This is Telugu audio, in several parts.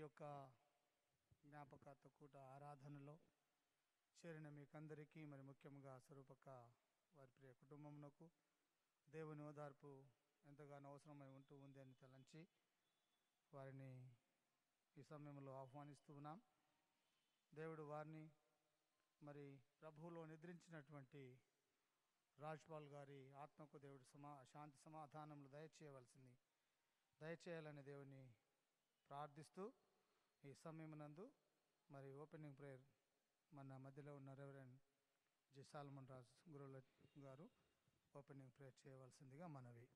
యొక్క జ్ఞాపకత కూట ఆరాధనలో చేరిన మీకందరికీ మరి ముఖ్యంగా స్వరూపక వారి ప్రియ కుటుంబమునకు దేవుని ఓదార్పు ఎంతగానో అవసరమై ఉంటూ ఉంది అని తలంచి వారిని ఈ సమయంలో ఆహ్వానిస్తూ ఉన్నాం దేవుడు వారిని మరి ప్రభువులో నిద్రించినటువంటి రాజ్పాల్ గారి ఆత్మకు దేవుడు సమా శాంతి సమాధానములు దయచేయవలసింది దయచేయాలని దేవుని ప్రార్థిస్తూ ఈ సమయమునందు మరి ఓపెనింగ్ ప్రేయర్ మన మధ్యలో ఉన్న రెవరెండ్ జి సాల్మన్ రాజ్ గురువుల గారు ఓపెనింగ్ ప్రేయర్ చేయవలసిందిగా మనవి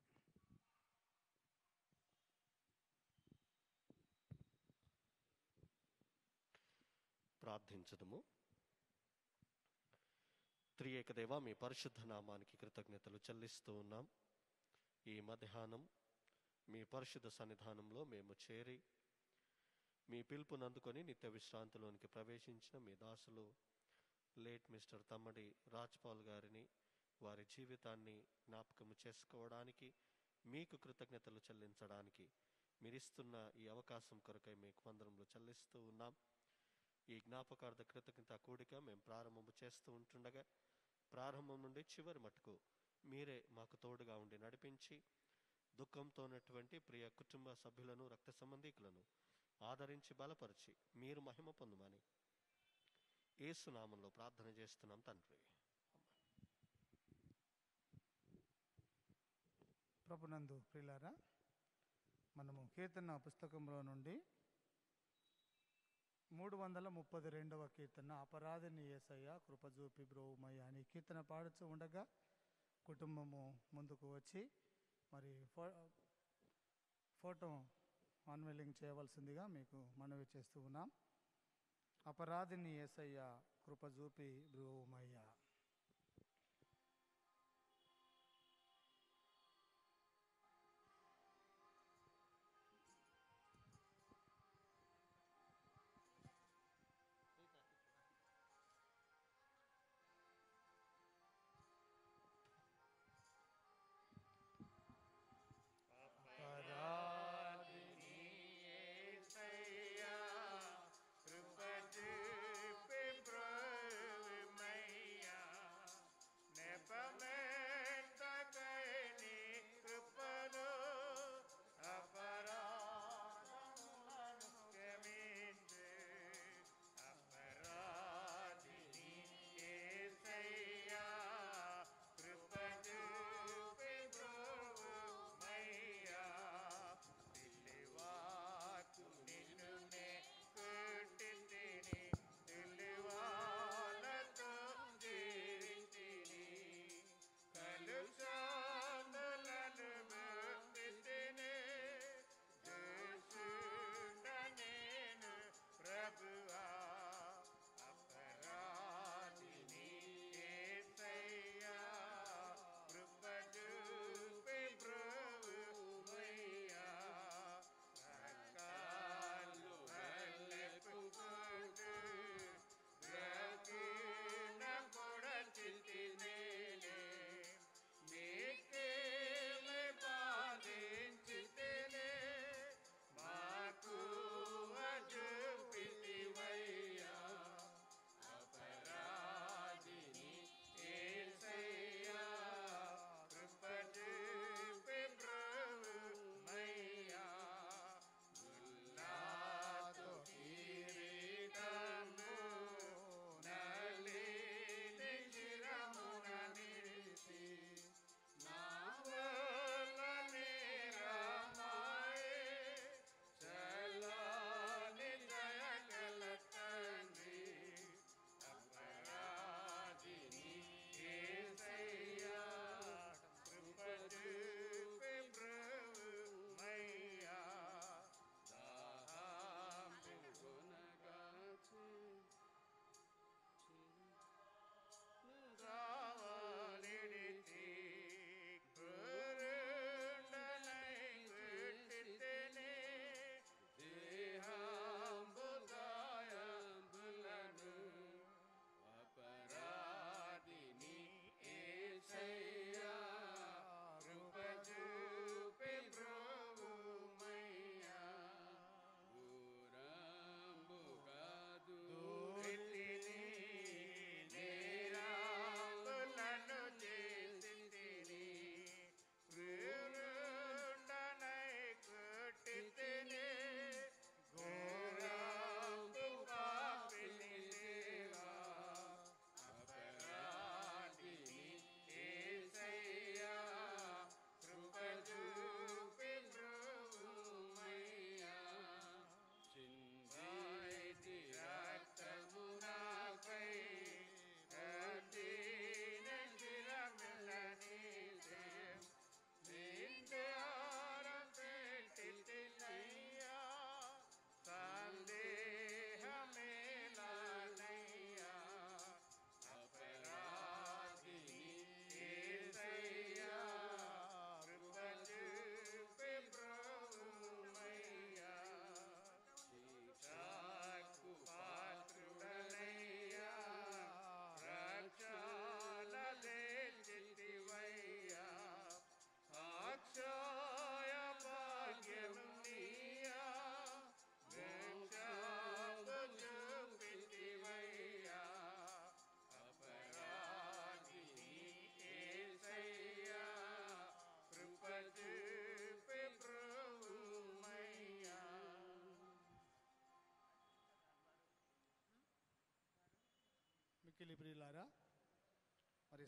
ప్రార్థించదము త్రియేక దేవ మీ పరిశుద్ధ నామానికి కృతజ్ఞతలు చెల్లిస్తూ ఉన్నాం ఈ మధ్యాహ్నం మీ పరిశుద్ధ సన్నిధానంలో మేము చేరి మీ పిలుపును అందుకొని నిత్య విశ్రాంతిలోనికి ప్రవేశించిన మీ దాసులు లేట్ మిస్టర్ తమ్మడి రాజ్పాల్ గారిని వారి జీవితాన్ని జ్ఞాపకం చేసుకోవడానికి మీకు కృతజ్ఞతలు చెల్లించడానికి మీరిస్తున్న ఈ అవకాశం కొరకై మీకు వందరములు చెల్లిస్తూ ఉన్నాం ఈ జ్ఞాపకార్థ కృతజ్ఞత కూడిక మేము ప్రారంభము చేస్తూ ఉంటుండగా ప్రారంభం నుండి చివరి మటుకు మీరే మాకు తోడుగా ఉండి నడిపించి దుఃఖంతో ఉన్నటువంటి ప్రియ కుటుంబ సభ్యులను రక్త సంబంధికులను ఆదరించి బలపరిచి మీరు మహిమ పొందుమని ఏసునామంలో ప్రార్థన చేస్తున్నాం తండ్రి ప్రభునందు ప్రియులారా మనము కీర్తన పుస్తకంలో నుండి మూడు వందల ముప్పది రెండవ కీర్తన అపరాధిని ఏసయ్య కృపజూపి బ్రోమయ్య అని కీర్తన పాడుతూ ఉండగా కుటుంబము ముందుకు వచ్చి మరి ఫో ఫోటో అన్వెల్లింగ్ చేయవలసిందిగా మీకు మనవి చేస్తూ ఉన్నాం అపరాధిని ఏసయ్య కృపజూపి బ్రోమయ్య కృపచూపి బ్రోవిమయ్యా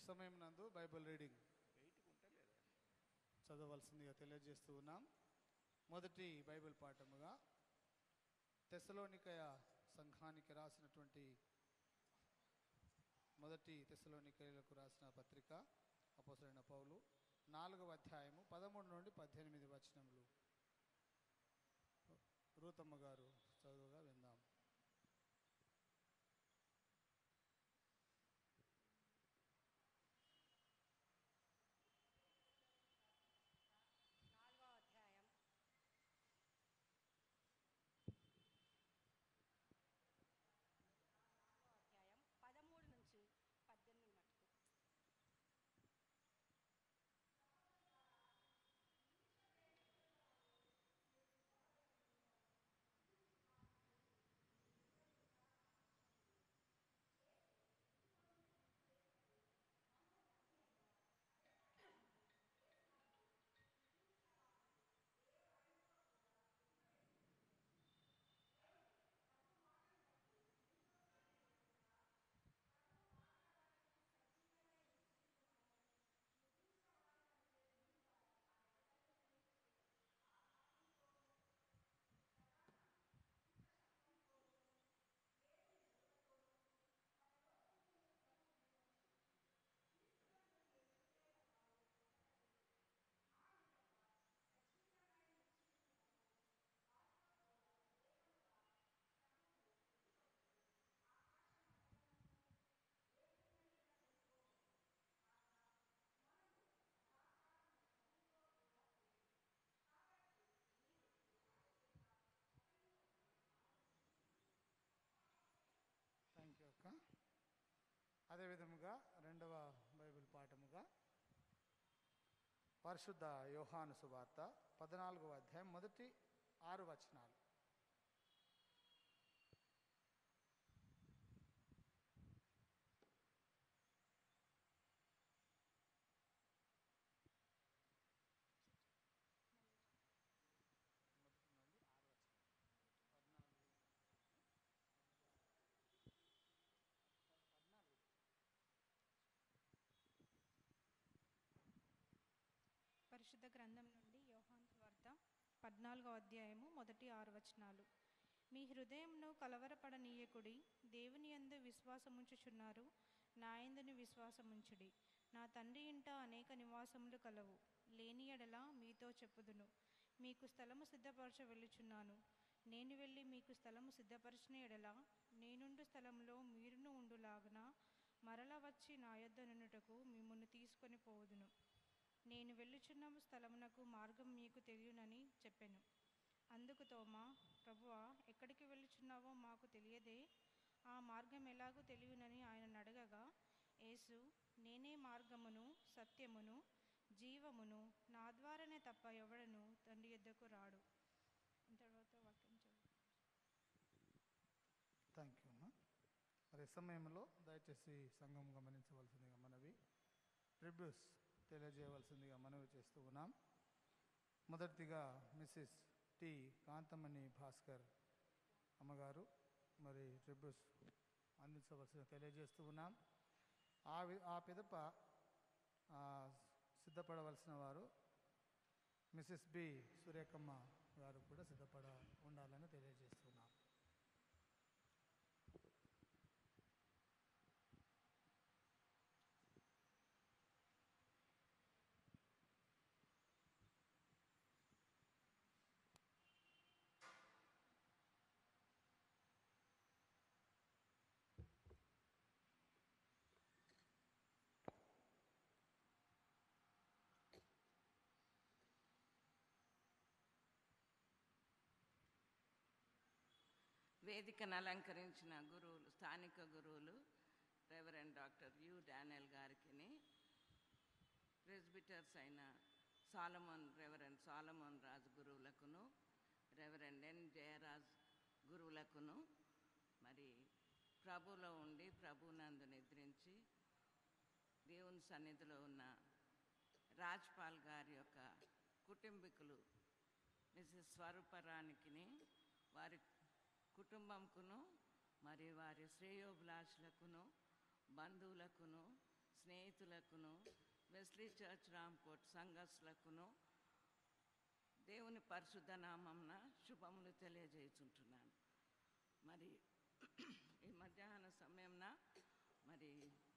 సమయం నందు బైబిల్ రీడింగ్ చదవలసిందిగా తెలియజేస్తూ ఉన్నాం మొదటి బైబిల్ పాఠముగా తెసలోనికయ సంఘానికి రాసినటువంటి మొదటి తెసలోనికయలకు రాసిన పత్రిక అపోసరైన పౌలు నాలుగవ అధ్యాయము పదమూడు నుండి పద్దెనిమిది వచనములు రూతమ్మ గారు చదువుగా విందాం నాలుగో అధ్యాయం నాలుగో అధ్యాయం పదమూడు నుంచి పద్దెనిమిది మటుకు థ్యాంక్ యూ అక్క అదేవిధముగా రెండవ బైబిల్ పాఠముగా పరిశుద్ధ యోహాను సువార్త పద్నాలుగవ అధ్యాయం మొదటి ఆరు వచనాలు పరిశుద్ధ గ్రంథం నుండి యోహాన్ వార్త పద్నాలుగో అధ్యాయము మొదటి ఆరు వచనాలు మీ హృదయంను కలవరపడనీయకుడి దేవుని యందు విశ్వాసముంచుచున్నారు నా యందును విశ్వాసముంచుడి నా తండ్రి ఇంట అనేక నివాసములు కలవు లేని ఎడల మీతో చెప్పుదును మీకు స్థలము సిద్ధపరచ వెళ్ళుచున్నాను నేను వెళ్ళి మీకు స్థలము సిద్ధపరచిన ఎడల నేనుండు స్థలంలో మీరును ఉండులాగున మరల వచ్చి నా యొద్ద నుండుటకు మిమ్మల్ని తీసుకొని పోవుదును నేను వెళ్ళుచున్న స్థలమునకు మార్గం మీకు తెలియనని చెప్పాను అందుకు తోమా ప్రభువా ఎక్కడికి వెళ్ళుచున్నావో మాకు తెలియదే ఆ మార్గం ఎలాగో తెలియనని ఆయన అడగగా యేసు నేనే మార్గమును సత్యమును జీవమును నా ద్వారానే తప్ప ఎవడను తండ్రి యొద్దకు రాడు తర్వాత వాక్యం చదువు థ్యాంక్ యూ అమ్మా మరి ఈ సమయంలో దయచేసి సంఘం గమనించవలసిందిగా మనవి రివ్యూస్ తెలియజేయవలసిందిగా మనవి చేస్తూ ఉన్నాం మొదటిగా మిస్సెస్ టి కాంతమణి భాస్కర్ అమ్మగారు మరి రివ్యూస్ అందించవలసిన తెలియజేస్తూ ఉన్నాం ఆ వి- ఆ పిదప ఆ, సిద్ధపడవలసిన వారు మిస్సెస్ బి సూర్యకమ్మ గారు కూడా సిద్ధపడ ఉండాలని తెలియజేస్తున్నాం వేదికను అలంకరించిన గురువులు స్థానిక గురువులు రెవరెండ్ డాక్టర్ యు డానియల్ గారికి ప్రెస్బిటర్స్ అయిన సాలమోన్ రెవరెండ్ సాలమోన్ రాజు గురువులకును రెవరెండ్ ఎన్ జయరాజ్ గురువులకును మరి ప్రభులో ఉండి ప్రభునందు నిద్రించి దేవుని సన్నిధిలో ఉన్న రాజ్పాల్ గారి యొక్క కుటుంబీకులు మిసెస్ స్వరూపరానికిని వారి కుటుంబంకును మరి వారి శ్రేయోభిలాషులకును బంధువులకును స్నేహితులకును వెస్లీ చర్చ్ రాంకోట్ సంఘస్థులకును దేవుని పరిశుద్ధ నామంన శుభములు తెలియజేయుచుంటున్నాను మరి ఈ మధ్యాహ్న సమయంన మరి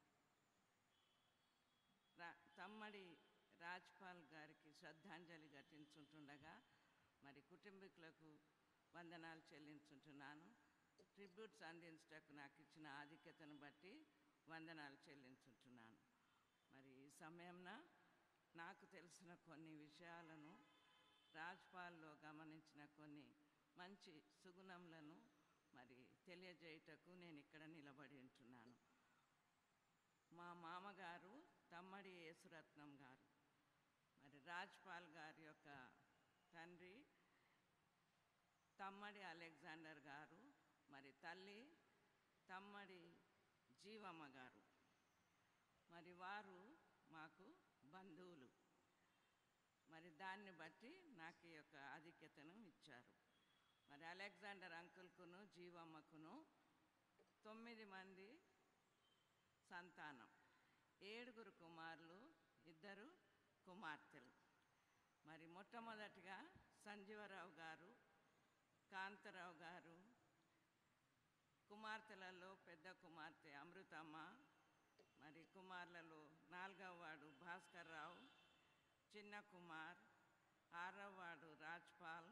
రా తమ్మడి రాజ్పాల్ గారికి శ్రద్ధాంజలి ఘటించుంటుండగా మరి కుటుంబీకులకు వందనాలు చెల్లించుంటున్నాను ట్రిబ్యూట్స్ అందించటకు నాకు ఇచ్చిన ఆధిక్యతను బట్టి వందనాలు చెల్లించుంటున్నాను మరి ఈ సమయంన నాకు తెలిసిన కొన్ని విషయాలను రాజ్పాల్లో గమనించిన కొన్ని మంచి సుగుణములను మరి తెలియజేయుటకు నేను ఇక్కడ నిలబడి ఉంటున్నాను మా మామగారు తమ్మడి యేసురత్నం గారు మరి రాజ్పాల్ గారి యొక్క తండ్రి తమ్మడి అలెగ్జాండర్ గారు మరి తల్లి తమ్మడి జీవమ్మ గారు మరి వారు మాకు బంధువులు మరి దాన్ని బట్టి నాకు ఈ యొక్క ఆధిక్యతను ఇచ్చారు మరి అలెగ్జాండర్ అంకుల్కును జీవమ్మకును తొమ్మిది మంది సంతానం ఏడుగురు కుమారులు ఇద్దరు కుమార్తెలు మరి మొట్టమొదటిగా సంజీవరావు గారు కాంతారావు గారు కుమార్తెలలో పెద్ద కుమార్తె అమృతమ్మ మరి కుమార్లలో నాలుగవ వాడు భాస్కర్ రావు చిన్న కుమార్ ఆరవ వాడు రాజ్పాల్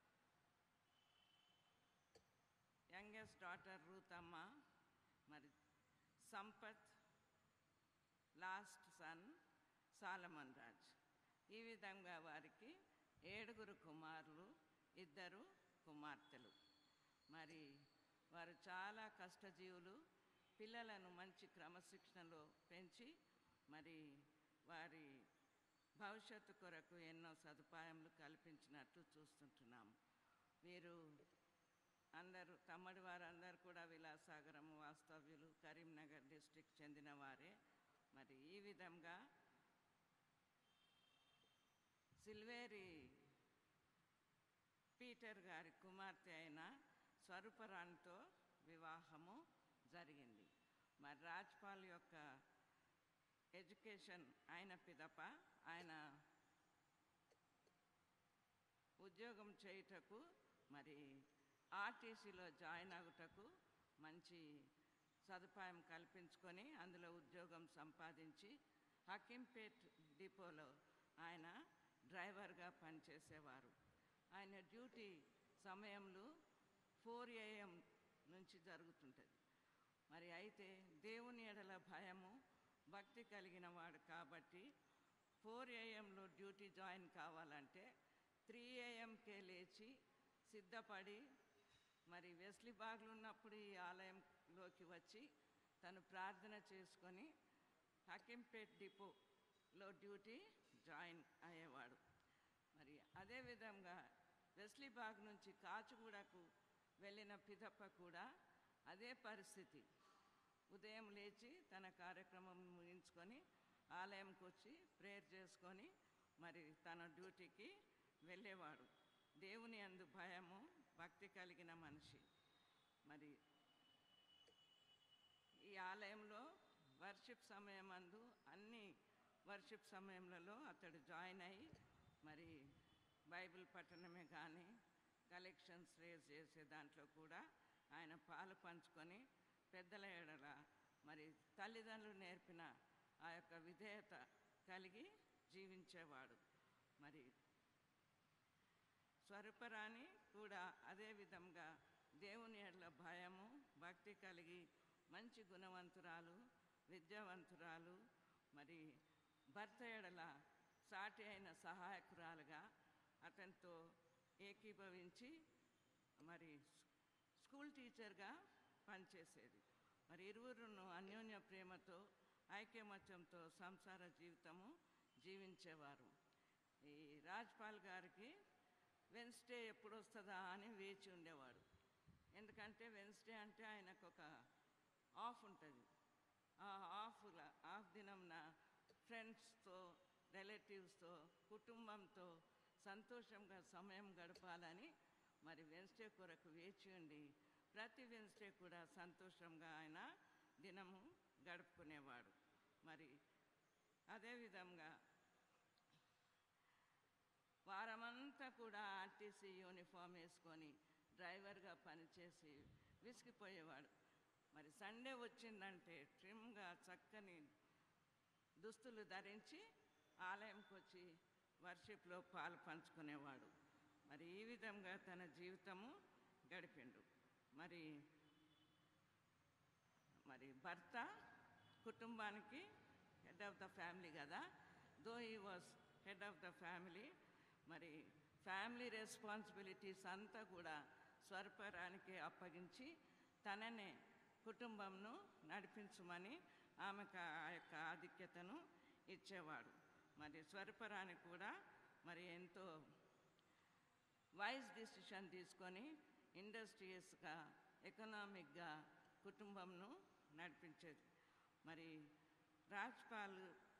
యంగెస్ట్ డాటర్ రూతమ్మ మరి Sampath last son Solomon Raj ఈ విధంగా వారికి ఏడుగురు కుమారులు ఇద్దరు కుమార్తెలు మరి వారు చాలా కష్టజీవులు పిల్లలను మంచి క్రమశిక్షణలో పెంచి మరి వారి భవిష్యత్తు కొరకు ఎన్నో సదుపాయములు కల్పించినట్టు చూస్తుంటున్నాము వీరు అందరూ తమ్మడి వారందరూ కూడా విలాసాగరం వాస్తవ్యులు కరీంనగర్ డిస్టిక్ చెందిన వారే మరి ఈ విధంగా సిల్వేరి పీటర్ గారి కుమార్తె అయిన స్వరూపరాణితో వివాహము జరిగింది మరి రాజ్పాల్ యొక్క ఎడ్యుకేషన్ అయిన పిదప ఆయన ఉద్యోగం చేయుటకు మరి ఆర్టీసీలో జాయిన్ అగుటకు మంచి సదుపాయం కల్పించుకొని అందులో ఉద్యోగం సంపాదించి హకీంపేట్ డిపోలో ఆయన డ్రైవర్గా పనిచేసేవారు ఆయన డ్యూటీ సమయంలో ఫోర్ ఏఎం నుంచి జరుగుతుంటుంది మరి అయితే దేవుని ఎడల భయము భక్తి కలిగిన వాడు కాబట్టి ఫోర్ ఏఎంలో డ్యూటీ జాయిన్ కావాలంటే త్రీ ఏఎంకే లేచి సిద్ధపడి మరి వెస్లీ బాగ్లు ఉన్నప్పుడు ఈ ఆలయంలోకి వచ్చి తను ప్రార్థన చేసుకొని హకింపేట్ డిపోలో డ్యూటీ జాయిన్ అయ్యేవాడు మరి అదేవిధంగా వెస్లీ బాగ్ నుంచి కాచిగూడకు వెళ్ళిన పిదప్ప కూడా అదే పరిస్థితి ఉదయం లేచి తన కార్యక్రమం ముగించుకొని ఆలయంకి వచ్చి ప్రేయర్ చేసుకొని మరి తన డ్యూటీకి వెళ్ళేవాడు దేవుని అందు భయము భక్తి కలిగిన మనిషి మరి ఈ ఆలయంలో వర్షిప్ సమయమందు అన్ని వర్షిప్ సమయములలో అతడు జాయిన్ అయ్యి మరి బైబిల్ పఠనమే కానీ కలెక్షన్స్ రేజ్ చేసే దాంట్లో కూడా ఆయన పాలు పంచుకొని పెద్దల ఎడల మరి తల్లిదండ్రులు నేర్పిన ఆ యొక్క విధేయత కలిగి జీవించేవాడు మరి స్వరూపరాణి కూడా అదే విధంగా దేవుని ఎడల భయము భక్తి కలిగి మంచి గుణవంతురాలు విద్యావంతురాలు మరి భర్త ఎడల సాటి అయిన సహాయకురాలుగా అతనితో ఏకీభవించి మరి స్కూల్ టీచర్గా పనిచేసేది మరి ఇరువురును అన్యోన్య ప్రేమతో ఐక్యమత్యంతో సంసార జీవితము జీవించేవారు ఈ రాజ్పాల్ గారికి వెన్స్డే ఎప్పుడు వస్తుందా అని వేచి ఉండేవాడు ఎందుకంటే వెన్స్డే అంటే ఆయనకు ఒక ఆఫ్ ఉంటుంది ఆ ఆఫ్ ఆఫ్ దినంన ఫ్రెండ్స్తో రిలేటివ్స్తో కుటుంబంతో సంతోషంగా సమయం గడపాలని మరి వెన్స్డే కొరకు వేచి ఉండి ప్రతి వెన్స్డే కూడా సంతోషంగా ఆయన దినము గడుపుకునేవాడు మరి అదేవిధంగా వారమంతా కూడా ఆర్టీసీ యూనిఫామ్ వేసుకొని డ్రైవర్గా పనిచేసి విసిగిపోయేవాడు మరి సండే వచ్చిందంటే ట్రిమ్గా చక్కని దుస్తులు ధరించి ఆలయంకి వచ్చి వర్షిప్లో పాలు పంచుకునేవాడు మరి ఈ విధంగా తన జీవితము గడిపిండు మరి మరి భర్త కుటుంబానికి హెడ్ ఆఫ్ ద ఫ్యామిలీ కదా though he was head of the family మరి ఫ్యామిలీ రెస్పాన్సిబిలిటీస్ అంతా కూడా స్వరపరానికి అప్పగించి తననే కుటుంబంను నడిపించమని ఆమెకు ఆ యొక్క ఆధిక్యతను ఇచ్చేవాడు మరి స్వరపరానికి కూడా మరి ఎంతో వైజ్ డిసిషన్ తీసుకొని ఇండస్ట్రియస్గా ఎకనామిక్గా కుటుంబంను నడిపించేది మరి రాజ్పాల్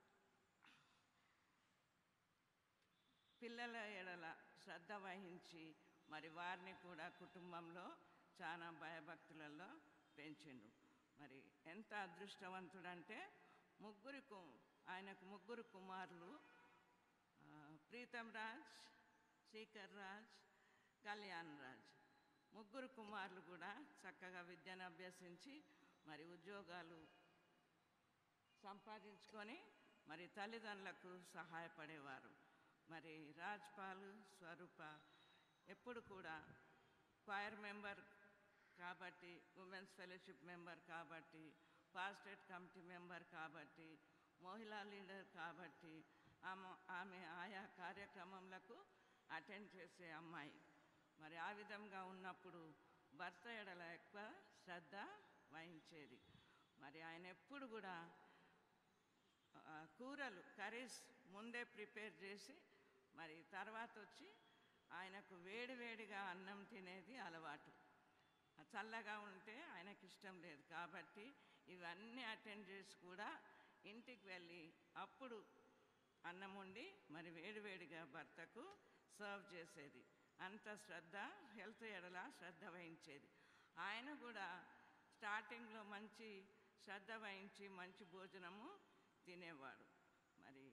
పిల్లల ఎడల శ్రద్ధ వహించి మరి వారిని కూడా కుటుంబంలో చాలా భయభక్తులలో పెంచిండు మరి ఎంత అదృష్టవంతుడంటే ముగ్గురు కు- ఆయనకు ముగ్గురు కుమారులు ఆ, ప్రీతం రాజ్ శేఖర్ రాజ్ కళ్యాణ్ రాజ్ ముగ్గురు కుమారులు కూడా చక్కగా విద్యను అభ్యసించి మరి ఉద్యోగాలు సంపాదించుకొని మరి తల్లిదండ్రులకు సహాయపడేవారు మరి రాజ్పాల్ స్వరూప ఎప్పుడు కూడా క్వైర్ మెంబర్ కాబట్టి ఉమెన్స్ ఫెలోషిప్ మెంబర్ కాబట్టి పాస్టేట్ కమిటీ మెంబర్ కాబట్టి మహిళా లీడర్ కాబట్టి ఆమె ఆమె ఆయా కార్యక్రమములకు అటెండ్ చేసే అమ్మాయి మరి ఆ విధంగా ఉన్నప్పుడు భర్త ఎడల ఎక్కువ శ్రద్ధ వహించేది మరి ఆయన ఎప్పుడు కూడా ఆ, కూరలు కర్రీస్ ముందే ప్రిపేర్ చేసి మరి తర్వాత వచ్చి ఆయనకు వేడివేడిగా అన్నం తినేది అలవాటు ఆ చల్లగా ఉంటే ఆయనకి ఇష్టం లేదు కాబట్టి ఇవన్నీ అటెండ్ చేసి కూడా ఇంటికి వెళ్ళి అప్పుడు అన్నం వండి మరి వేడివేడిగా భర్తకు సర్వ్ చేసేది అంత శ్రద్ధ హెల్త్ ఎడల శ్రద్ధ వహించేది ఆయన కూడా స్టార్టింగ్లో మంచి శ్రద్ధ వహించి మంచి భోజనము తినేవాడు మరి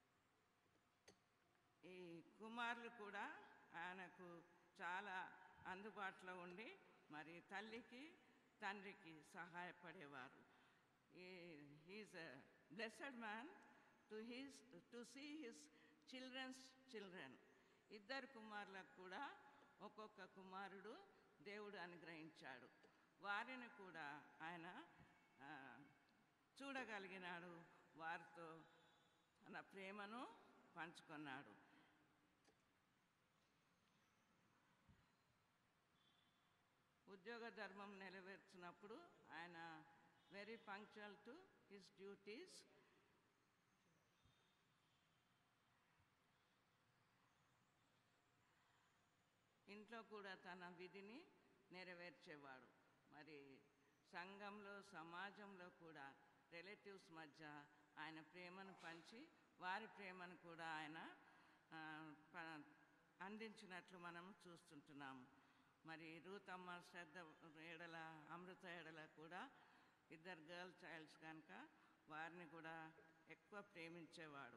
ఈ కుమారులు కూడా ఆయనకు చాలా అందుబాటులో ఉండి మరి తల్లికి తండ్రికి సహాయపడేవారు he's blessed man to he's to see his children's children ఇద్దరు కుమారులకు కూడా ఒక్కొక్క కుమారుడు దేవుడు అనుగ్రహించాడు వారిని కూడా ఆయన ఆ, చూడగలిగినాడు వారితో తన ప్రేమను పంచుకున్నాడు ఉద్యోగ ధర్మం నెరవేర్చినప్పుడు ఆయన very punctual to his duties ఇంట్లో కూడా తన విధిని నెరవేర్చేవాడు మరి సంఘంలో సమాజంలో కూడా రిలేటివ్స్ మధ్య ఆయన ప్రేమను పంచి వారి ప్రేమను కూడా ఆయన ఆ, ప- అందించినట్లు మనం చూస్తుంటున్నాము మరి రూతమ్మ శ్రద్ధ ఎడల అమృత ఎడల కూడా ఇద్దరు గర్ల్ చైల్డ్స్ కనుక వారిని కూడా ఎక్కువ ప్రేమించేవాడు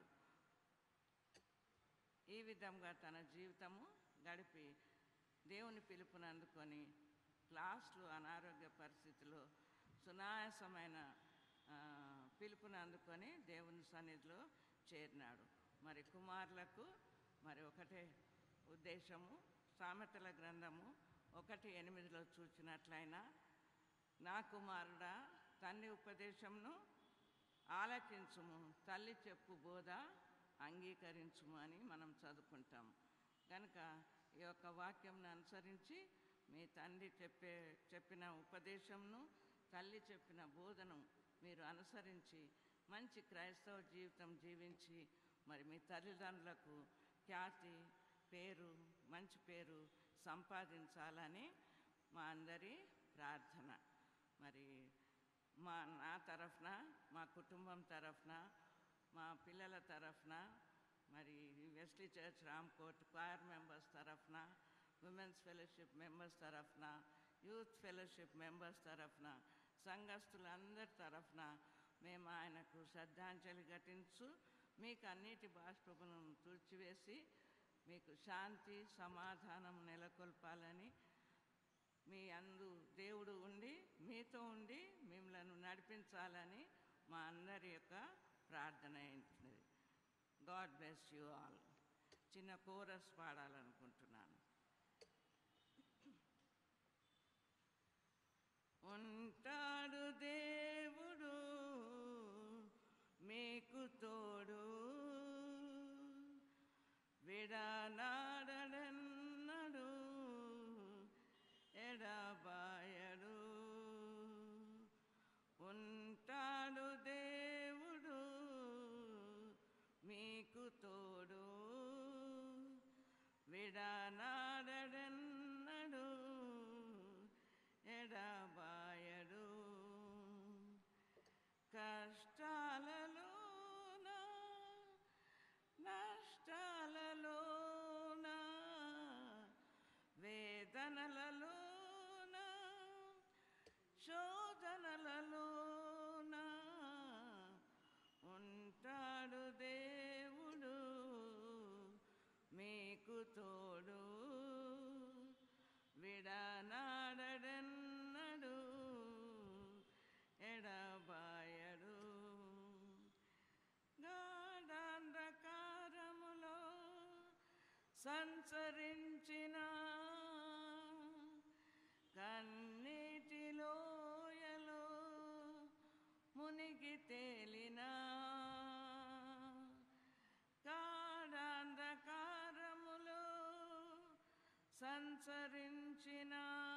ఈ విధంగా తన జీవితము గడిపి దేవుని పిలుపుని అందుకొని లాస్ట్లో అనారోగ్య పరిస్థితిలో సునాయాసమైన ఆ, పిలుపుని అందుకొని దేవుని సన్నిధిలో చేరినాడు మరి కుమారులకు మరి ఒకటే ఉద్దేశము సామెతల గ్రంథము ఒకటి ఎనిమిదిలో చూచినట్లయినా నా కుమారుడా తండ్రి ఉపదేశమును ఆలకించుము తల్లి చెప్పు బోధ అంగీకరించుము అని మనం చదువుకుంటాం కనుక ఈ యొక్క వాక్యంను అనుసరించి మీ తండ్రి చెప్పే చెప్పిన ఉపదేశంను తల్లి చెప్పిన బోధను మీరు అనుసరించి మంచి క్రైస్తవ జీవితం జీవించి మరి మీ తల్లిదండ్రులకు ఖ్యాతి పేరు మంచి పేరు సంపాదించాలని మా అందరి ప్రార్థన మరి మా నా తరఫున మా కుటుంబం తరఫున మా పిల్లల తరఫున మరి Wesley church Ramkote choir members తరఫున ఉమెన్స్ ఫెలోషిప్ మెంబర్స్ తరఫున యూత్ ఫెలోషిప్ మెంబర్స్ తరఫున సంఘస్థులందరి తరఫున మేము ఆయనకు శ్రద్ధాంజలి ఘటించు మీకు అన్నిటి బాష్పములను తుడిచివేసి మీకు శాంతి సమాధానం నెలకొల్పాలని మీ అందు దేవుడు ఉండి మీతో ఉండి మిమ్మల్ని నడిపించాలని మా అందరి యొక్క ప్రార్థన ఏంటిది గాడ్ బ్లెస్ యూ ఆల్ చిన్న కోరస్ పాడాలనుకుంటున్నాను ఉంటాడు దేవుడు మీకు తోడు విడనాడనడు ఎడబాయడు ఉంటాడు దేవుడు మీకు తోడు విడనాడనడు ఎడబాయడు కష్టాలలోన నష్టాలలోన వేదనలలోన శోధనలలోన ఉంటాడు దేవుడు మీకు తోడు విడనాడనడు ఎడబాయడు గాఢాంధకారములో సంచరించిన కన్నీటిలోయలో మునిగి తేలినా గాఢాంధకారములో సంచరించిన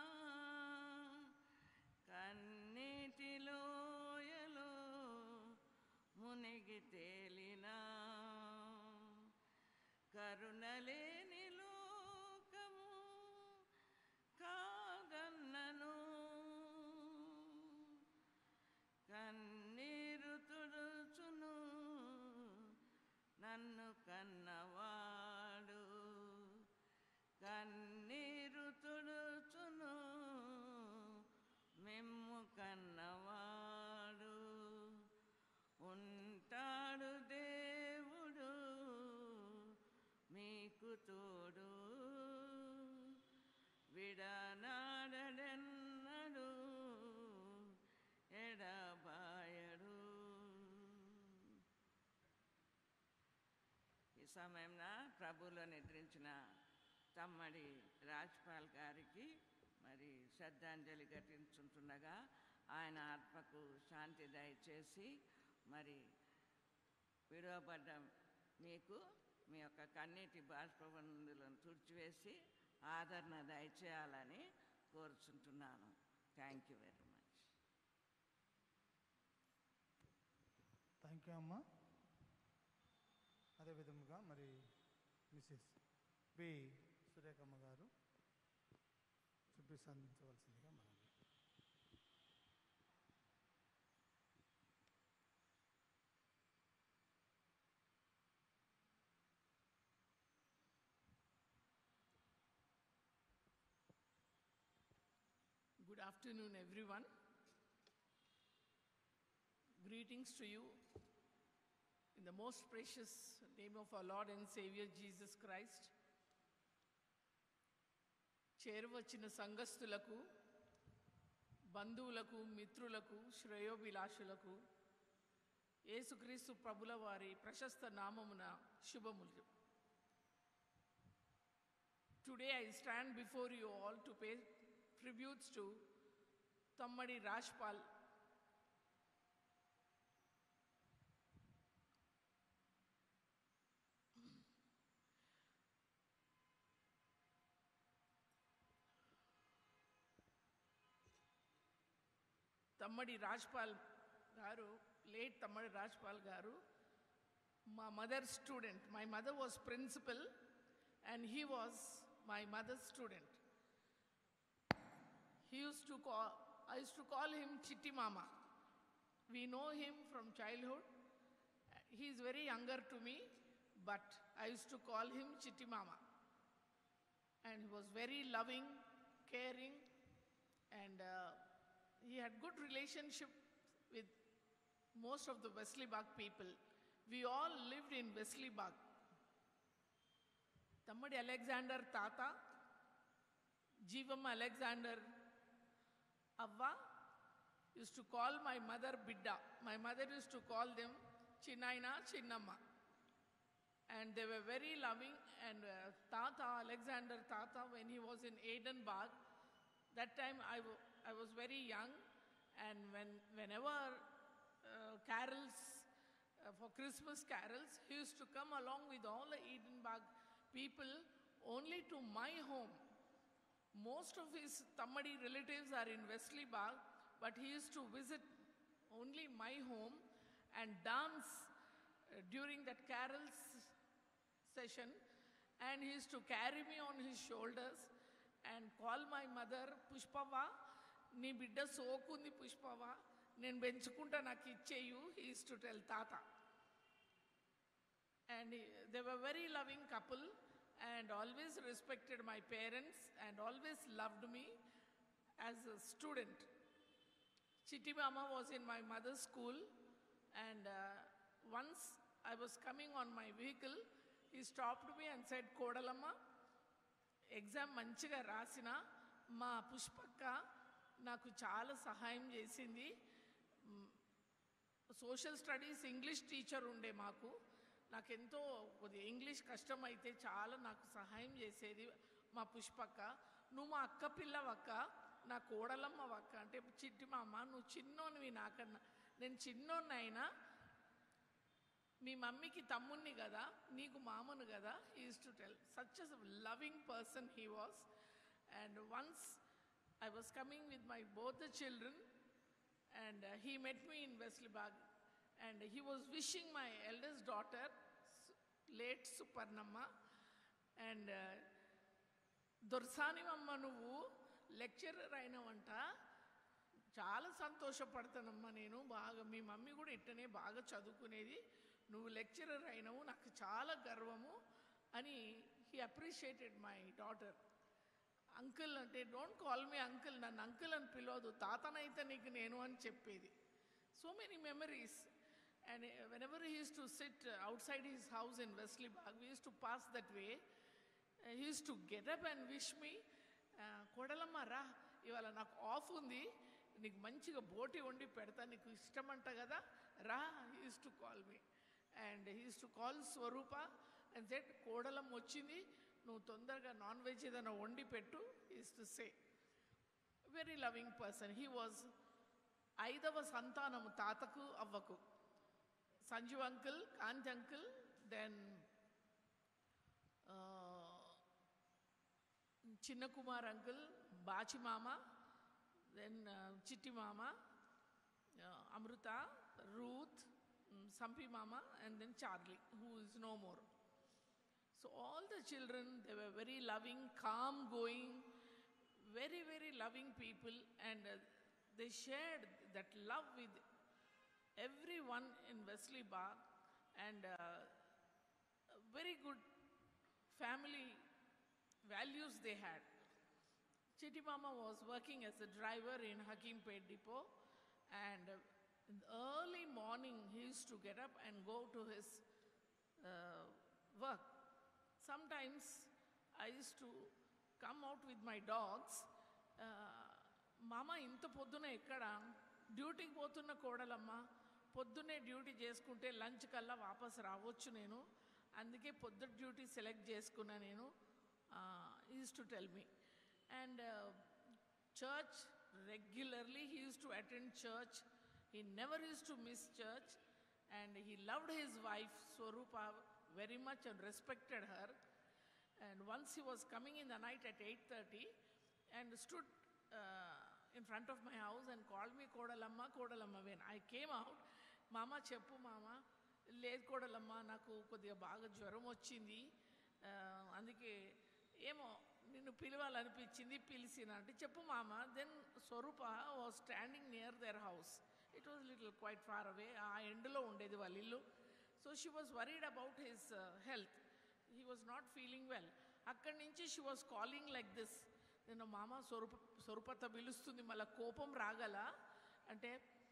కన్నీటిలోయలో మునిగి తేలినా కరుణలేని లోకము కాదన్నను కన్నీరు తుడుచును నన్ను కన్నవాడు కన్నీరు తుడుచును మెమ్ము కన్నవాడు ఉంటాడు దేవుడు మీకు తోడు విడనాడనడు ఎడబాయడు ఈ సమయంన ప్రభులో నిద్రించిన తమ్మడి రాజ్పాల్ గారికి మరి శ్రద్ధాంజలి ఘటించుంటుండగా ఆయన ఆత్మకు శాంతి దయచేసి మరి విడవబడ్డ మీకు మీ యొక్క కన్నీటి బాష్పబంధులను తుడిచివేసి ఆదరణ దయచేయాలని కోరుచుంటున్నాను thank you very much thank you అమ్మా అదేవిధముగా మరి మిసెస్ బి సురేఖమ్మ గారు చూపిస్ అందించవలసిందిగా మనం Good afternoon, everyone. Greetings to you in the most precious name of our Lord and Savior Jesus Christ. చేరువచ్చిన సంఘస్థులకు బంధువులకు మిత్రులకు శ్రేయోభిలాషులకు యేసుక్రీస్తు ప్రభుల వారి ప్రశస్త నామమున శుభములు Today I stand before you all to pay tributes to Tammadi Rajpal. తమ్మడి Rajpal గారు లేట్ తమ్మడి రాజ్పాల్ గారు మా mother student my mother was principal and he was my mother student He used to call, I used to call him Chitti Mama. We know him from childhood. He is very younger to me, but I used to call him Chitti Mama. And he was very loving, caring, and uh, he had good relationship with most of the Wesley Bug people. We all lived in Wesley Bug. Tammadi Alexander తాత జీవమ్మ అలెగ్జాండర్ అవ్వ used to call my mother Bidda. My mother used to call them Chinaina, Chinnamma. And they were very loving. And uh, Tata, Alexander Tata, when he was in Aidenbach, that time I, w- I was very young. And when, whenever uh, carols, uh, for Christmas carols, he used to come along with all the Edenbach people only to my home. Most of his Tamadi relatives are in Wesley Bagh, but he used to visit only my home and dance uh, during that carols session. And he used to carry me on his shoulders and call my mother, Pushpava, నీ బిడ్డ సోకుంది పుష్పవ నేను పెంచుకుంటా నాకు ఇచ్చేయు హీ ఈస్ టు టెల్ తాత and he- they were very loving couple and always respected my parents and always loved me as a student chitti mama was in my mother's school and uh, once i was coming on my vehicle he stopped me and said kodalamma exam మంచిగా రాసిన మా పుష్పక్క నాకు చాలా సహాయం చేసింది సోషల్ స్టడీస్ ఇంగ్లీష్ టీచర్ ఉండే మాకు నాకెంతో కొద్దిగా ఇంగ్లీష్ కష్టం అయితే చాలా నాకు సహాయం చేసేది మా పుష్పక్క నువ్వు మా అక్క పిల్లవక్క నా కోడలమ్మ వక్క అంటే చిట్టి మామ నువ్వు చిన్నోనివి నాకన్నా నేను చిన్నోన్నైనా మీ మమ్మీకి తమ్ముణ్ణి కదా నీకు మామను కదా is to tell such a loving person he was and once I was coming with my both the children and uh, he met me in Wesley Bagh and he was wishing my eldest daughter, Su- late Suparnamma, and uh, దొరసానివమ్మ నువ్వు లెక్చరర్ అయినవంట చాలా సంతోషపడతానమ్మా నేను బాగా మీ మమ్మీ కూడా ఇట్టనే బాగా చదువుకునేది నువ్వు లెక్చరర్ అయినవు నాకు చాలా గర్వము అని he appreciated my daughter uncle అంటే డోంట్ కాల్ మీ అంకుల్ నన్ను అంకుల్ అని పిలవదు తాతనైతే నీకు నేను అని చెప్పేది so many memories and when he's to sit అవుట్ సైడ్ his house in Wesley Bagh we's to pass that way he's to get up and wish me కొడలమ్మ రా ఇవాళ నాకు ఆఫ్ ఉంది నీకు మంచిగా బోటి వండి పెడతా నీకు ఇష్టమంట కదా రా he's to call me and he's to call Swaroopa and said కోడలమ్మ వచ్చింది నువ్వు తొందరగా నాన్ వెజ్ ఏదైనా వండి పెట్టు is to say very loving person he was ఐదవ సంతానము తాతకు అవ్వకు Sanjeev uncle Kanti uncle then చిన్న కుమార్ అంకుల్ బాచి మామ దెన్ చిట్టి మామ అమృత రూత్ సంపి మామ and then Charlie who is no more So all the children, they were very loving, calm going, very, very loving people, and uh, they shared that love with everyone in Wesley Bar, and uh, very good family values they had. Chitti Mama was working as a driver in Hakimpet Depot, and uh, in the early morning he used to get up and go to his uh, work. Sometimes I used to come out with my dogs. మామ ఇంత పొద్దున ఎక్కడ డ్యూటీకి పోతున్న కోడలమ్మ పొద్దున్నే డ్యూటీ చేసుకుంటే లంచ్ కల్లా వాపస్ రావచ్చు నేను అందుకే పొద్దుట డ్యూటీ సెలెక్ట్ చేసుకున్నా నేను is to tell me and church regularly. He used to attend church. He never used to miss church. And he loved his wife, Swarupa, very much and respected her. And once he was coming in the night at 8.30 and stood uh, in front of my house and called me Kodalamma, Kodalamma. When I came out, మామ చెప్పు మామ లేదు కోడలమ్మ నాకు కొద్దిగా బాగా జ్వరం వచ్చింది ఆ, అందుకే ఏమో నిన్ను పిలవాలనిపించింది పిలిచిన అంటే చెప్పు మామ then Swaroopa was standing near their house it was little quite far away ఆ ఎండ్లో ఉండేది వాళ్ళ ఇల్లు so she was worried about his health he was not feeling well అక్కడి నుంచి she was calling like this నేను మామ స్వరూప స్వరూపత పిలుస్తుంది మళ్ళీ కోపం రాగల అంటే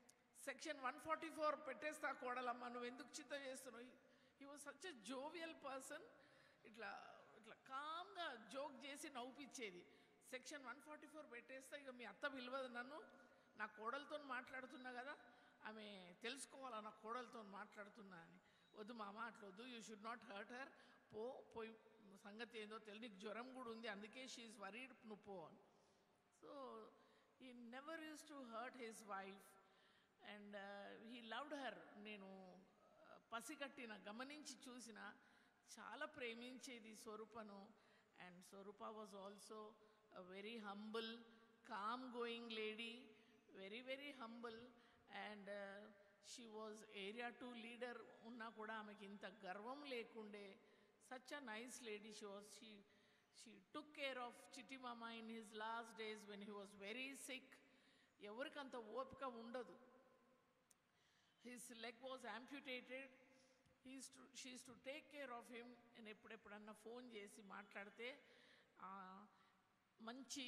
సెక్షన్ వన్ ఫార్టీ ఫోర్ పెట్టేస్తా కోడలమ్మ నువ్వు ఎందుకు చింత చేస్తున్నావు he was such a jovial person ఇట్లా ఇట్లా కామ్గా జోక్ చేసి నవ్వుపిచ్చేది సెక్షన్ వన్ ఫార్టీ ఫోర్ పెట్టేస్తే ఇక మీ అత్త పిలవదు నన్ను నా కోడలతో మాట్లాడుతున్నా కదా ఆమె తెలుసుకోవాలా నా కోడలతో మాట్లాడుతున్నా అని వద్దు మామ అట్లా వద్దు you should not hurt her పో పోయి సంగతి ఏందో తెలియదు నీకు జ్వరం కూడా ఉంది అందుకే షీఈ్ వరీడ్ నువ్వు పో అని so he never use to hurt his wife and he loved her నేను uh, పసిగట్టిన గమనించి చూసిన చాలా ప్రేమించేది స్వరూపను and Swaroopa was also very humble calm going lady very very humble and she was area too leader ఉన్నా కూడా ఆమెకి ఇంత గర్వం లేకుండే such a nice lady she was she she took care of Chitti మామ in his last days when he was very sick ఎవరికి అంత ఓపిక ఉండదు his leg was amputated he's to she's to take care of him నేను ఎప్పుడెప్పుడన్నా ఫోన్ చేసి మాట్లాడితే ఆ, మంచి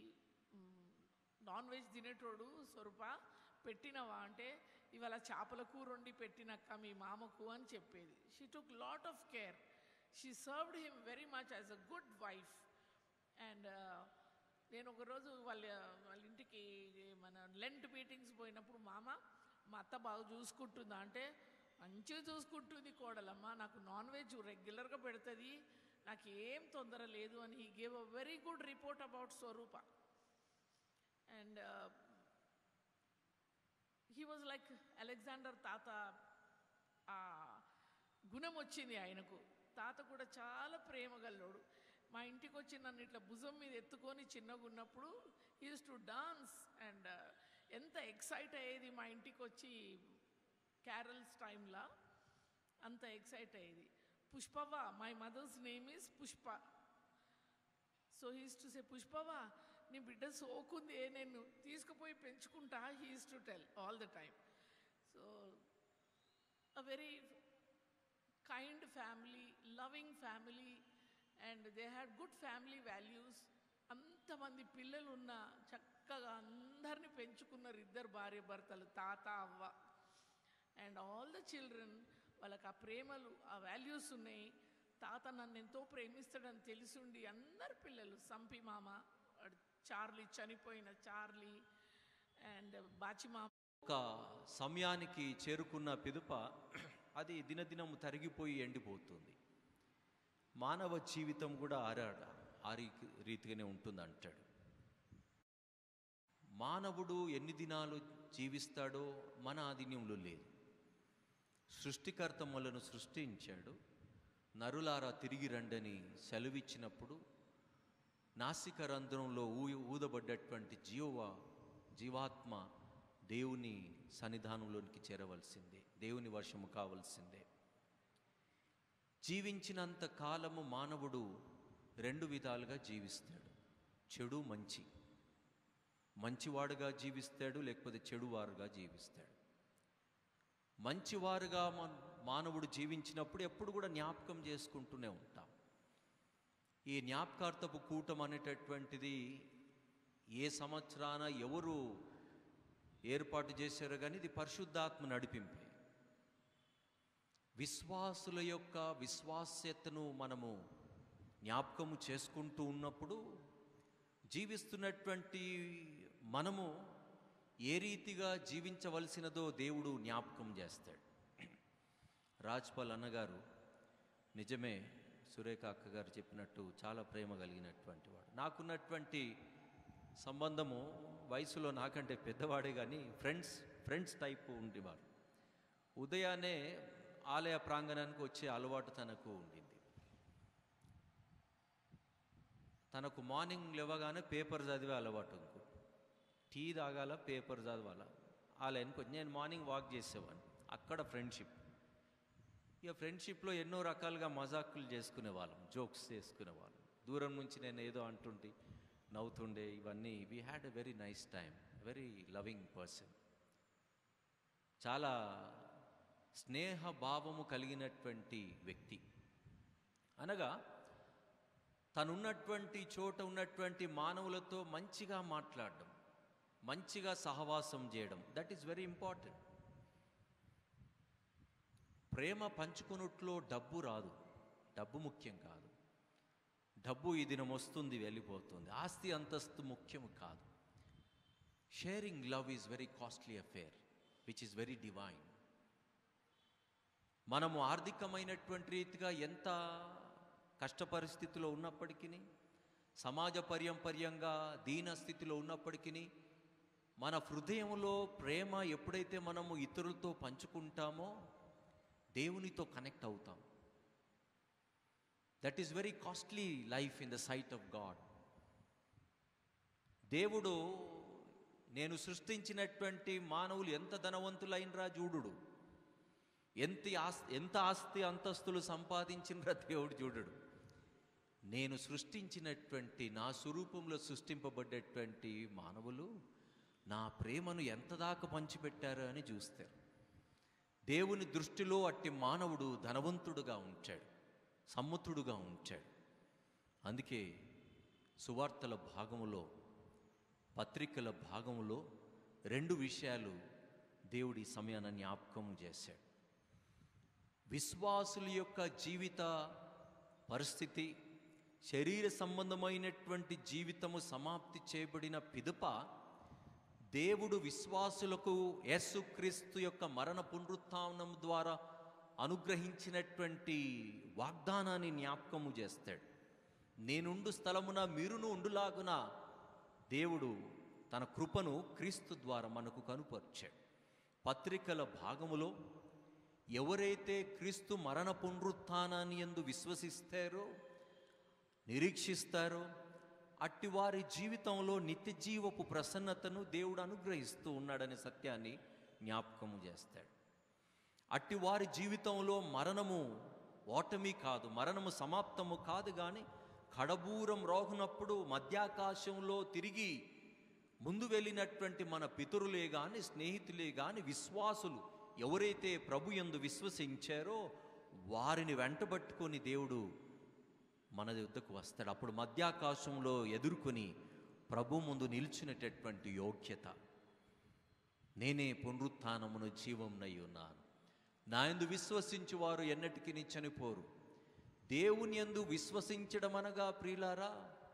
నాన్ వెజ్ తినేటోడు స్వరూప పెట్టినవా అంటే ఇవాళ చేపల కూర వండి పెట్టినక్క మీ మామకు అని చెప్పేది she took lot of care she served him very much as a good wife and నేను ఒకరోజు వాళ్ళ వాళ్ళ ఇంటికి మన లెంట్ మీటింగ్స్ పోయినప్పుడు మామ మా అత్త బాగా చూసుకుంటుందా అంటే మంచిగా చూసుకుంటుంది కోడలమ్మ నాకు నాన్ వెజ్ రెగ్యులర్గా పెడుతుంది నాకు ఏం తొందర లేదు అని he gave a very good report about Swaroopa and he was like Alexander తాత ఆ గుణం వచ్చింది ఆయనకు తాత కూడా చాలా ప్రేమగల్లోడు మా ఇంటికి వచ్చి నన్ను ఇట్లా భుజం మీద ఎత్తుకొని చిన్నగా ఉన్నప్పుడు ఈజ్ టు డాన్స్ అండ్ ఎంత ఎక్సైట్ అయ్యేది మా ఇంటికి వచ్చి క్యారల్స్ టైంలో అంత ఎక్సైట్ అయ్యేది పుష్పవ్వ my mother's name is Pushpa so he's to say పుష్పవా నీ బిడ్డ సోకుంది నేను తీసుకుపోయి పెంచుకుంటా he's to tell all the time so a very kind family loving family and they had good family values అంతమంది పిల్లలు ఉన్న చక్కగా అందరిని పెంచుకున్నారు ఇద్దరు భార్య భర్తలు తాత అవ్వ అండ్ ఆల్ ద చిల్డ్రన్ వాళ్ళకి ఆ ప్రేమలు ఆ వాల్యూస్ ఉన్నాయి తాత నన్ను ఎంతో ప్రేమిస్తాడని తెలిసుండి అందరు పిల్లలు సంపి మామ వాడు చార్లీ చనిపోయిన చార్లీ అండ్ బాచి మామ ఒక సమయానికి చేరుకున్న పిదుప అది దినదినము తరిగిపోయి ఎండిపోతుంది మానవ జీవితం కూడా ఆరాడ ఆ రీ- రీతిగానే ఉంటుంది అంటాడు మానవుడు ఎన్ని దినాలు జీవిస్తాడో మన ఆధీనంలో లేదు సృష్టికర్త మొలను సృష్టించాడు నరులారా తిరిగి రండని సెలవిచ్చినప్పుడు నాసిక రంధ్రంలో ఊ ఊదబడ్డటువంటి జీవ జీవాత్మ దేవుని సన్నిధానంలోనికి చేరవలసిందే దేవుని వర్షము కావలసిందే జీవించినంత కాలము మానవుడు రెండు విధాలుగా జీవిస్తాడు చెడు మంచి మంచివాడుగా జీవిస్తాడు లేకపోతే చెడువారుగా జీవిస్తాడు మంచివారుగా మన- మానవుడు జీవించినప్పుడు ఎప్పుడు కూడా జ్ఞాపకం చేసుకుంటూనే ఉంటాం ఈ జ్ఞాపకార్థపు కూటం అనేటటువంటిది ఏ సంవత్సరాన ఎవరు ఏర్పాటు చేశారో కానీ ఇది పరిశుద్ధాత్మ నడిపింపే విశ్వాసుల యొక్క విశ్వాస్యతను మనము జ్ఞాపకము చేసుకుంటూ ఉన్నప్పుడు జీవిస్తున్నటువంటి మనము ఏ రీతిగా జీవించవలసినదో దేవుడు జ్ఞాపకం చేస్తాడు రాజ్పాల్ అన్నగారు నిజమే సురేఖ అక్కగారు చెప్పినట్టు చాలా ప్రేమ కలిగినటువంటి వాడు నాకున్నటువంటి సంబంధము వయసులో నాకంటే పెద్దవాడే కానీ ఫ్రెండ్స్ ఫ్రెండ్స్ టైప్ ఉండేవారు ఉదయాన్నే ఆలయ ప్రాంగణానికి వచ్చే అలవాటు తనకు ఉండింది తనకు మార్నింగ్ లేవగానే పేపర్ చదివే అలవాటు ఇంకో టీ తాగాల పేపర్ చదవాల ఆలయానికి వచ్చి నేను మార్నింగ్ వాక్ చేసేవాడిని అక్కడ ఫ్రెండ్షిప్ ఇక ఫ్రెండ్షిప్లో ఎన్నో రకాలుగా మజాకులు చేసుకునే వాళ్ళం జోక్స్ చేసుకునే వాళ్ళం దూరం నుంచి నేను ఏదో అంటుంటే నవ్వుతుండే ఇవన్నీ we had a very nice time very loving person చాలా స్నేహ భావము కలిగినటువంటి వ్యక్తి అనగా తనున్నటువంటి చోట ఉన్నటువంటి మానవులతో మంచిగా మాట్లాడడం మంచిగా సహవాసం చేయడం దట్ ఈస్ వెరీ ఇంపార్టెంట్ ప్రేమ పంచుకున్నట్లో డబ్బు రాదు డబ్బు ముఖ్యం కాదు డబ్బు ఈ దినం వస్తుంది వెళ్ళిపోతుంది ఆస్తి అంతస్తు ముఖ్యం కాదు sharing love is very costly affair which is very divine మనము ఆర్థికమైనటువంటి రీతిగా ఎంత కష్ట పరిస్థితిలో ఉన్నప్పటికీ సమాజ పర్యంపర్యంగా దీన స్థితిలో ఉన్నప్పటికీ మన హృదయంలో ప్రేమ ఎప్పుడైతే మనము ఇతరులతో పంచుకుంటామో దేవునితో కనెక్ట్ అవుతాం that is very costly life in the sight of God దేవుడు నేను సృష్టించినటువంటి మానవులు ఎంత ధనవంతులైనరా చూడుడు ఎంత ఆస్తి ఎంత ఆస్తి అంతస్తులు సంపాదించినరా దేవుడు చూడడు నేను సృష్టించినటువంటి నా స్వరూపంలో సృష్టింపబడ్డటువంటి మానవులు నా ప్రేమను ఎంత దాకా పంచిపెట్టారు అని చూస్తారు దేవుని దృష్టిలో అట్టి మానవుడు ధనవంతుడుగా ఉంచాడు సమ్మతుడుగా ఉంచాడు అందుకే సువార్తల భాగములో పత్రికల భాగములో రెండు విషయాలు దేవుడి సమయాన్ని జ్ఞాపకం చేశాడు విశ్వాసుల యొక్క జీవిత పరిస్థితి శరీర సంబంధమైనటువంటి జీవితము సమాప్తి చేయబడిన పిదప దేవుడు విశ్వాసులకు యేసుక్రీస్తు యొక్క మరణ పునరుత్థానం ద్వారా అనుగ్రహించినటువంటి వాగ్దానాన్ని జ్ఞాపకము చేస్తాడు నేనుండు స్థలమున మీరును ఉండులాగున దేవుడు తన కృపను క్రీస్తు ద్వారా మనకు కనుపరిచాడు పత్రికల భాగములో ఎవరైతే క్రీస్తు మరణ పునరుత్థానాన్ని ఎందు విశ్వసిస్తారో నిరీక్షిస్తారో అట్టి వారి జీవితంలో నిత్య జీవపు ప్రసన్నతను దేవుడు అనుగ్రహిస్తూ ఉన్నాడనే సత్యాన్ని జ్ఞాపకము చేస్తాడు అట్టి వారి జీవితంలో మరణము ఓటమి కాదు మరణము సమాప్తము కాదు కానీ కడబూరం రోహనప్పుడు మధ్యాకాశంలో తిరిగి ముందు వెళ్ళినటువంటి మన పితరులే గాని స్నేహితులే గాని విశ్వాసులు ఎవరైతే ప్రభు యందు విశ్వసించారో వారిని వెంటబట్టుకొని దేవుడు మన యుద్ధకు వస్తాడు అప్పుడు మధ్యాకాశంలో ఎదుర్కొని ప్రభు ముందు నిలిచినటువంటి యోగ్యత నేనే పునరుత్నమును జీవంనై ఉన్నాను నా యందు విశ్వసించు వారు ఎన్నటికీ చనిపోరు దేవుని యందు విశ్వసించడం అనగా ప్రియులారా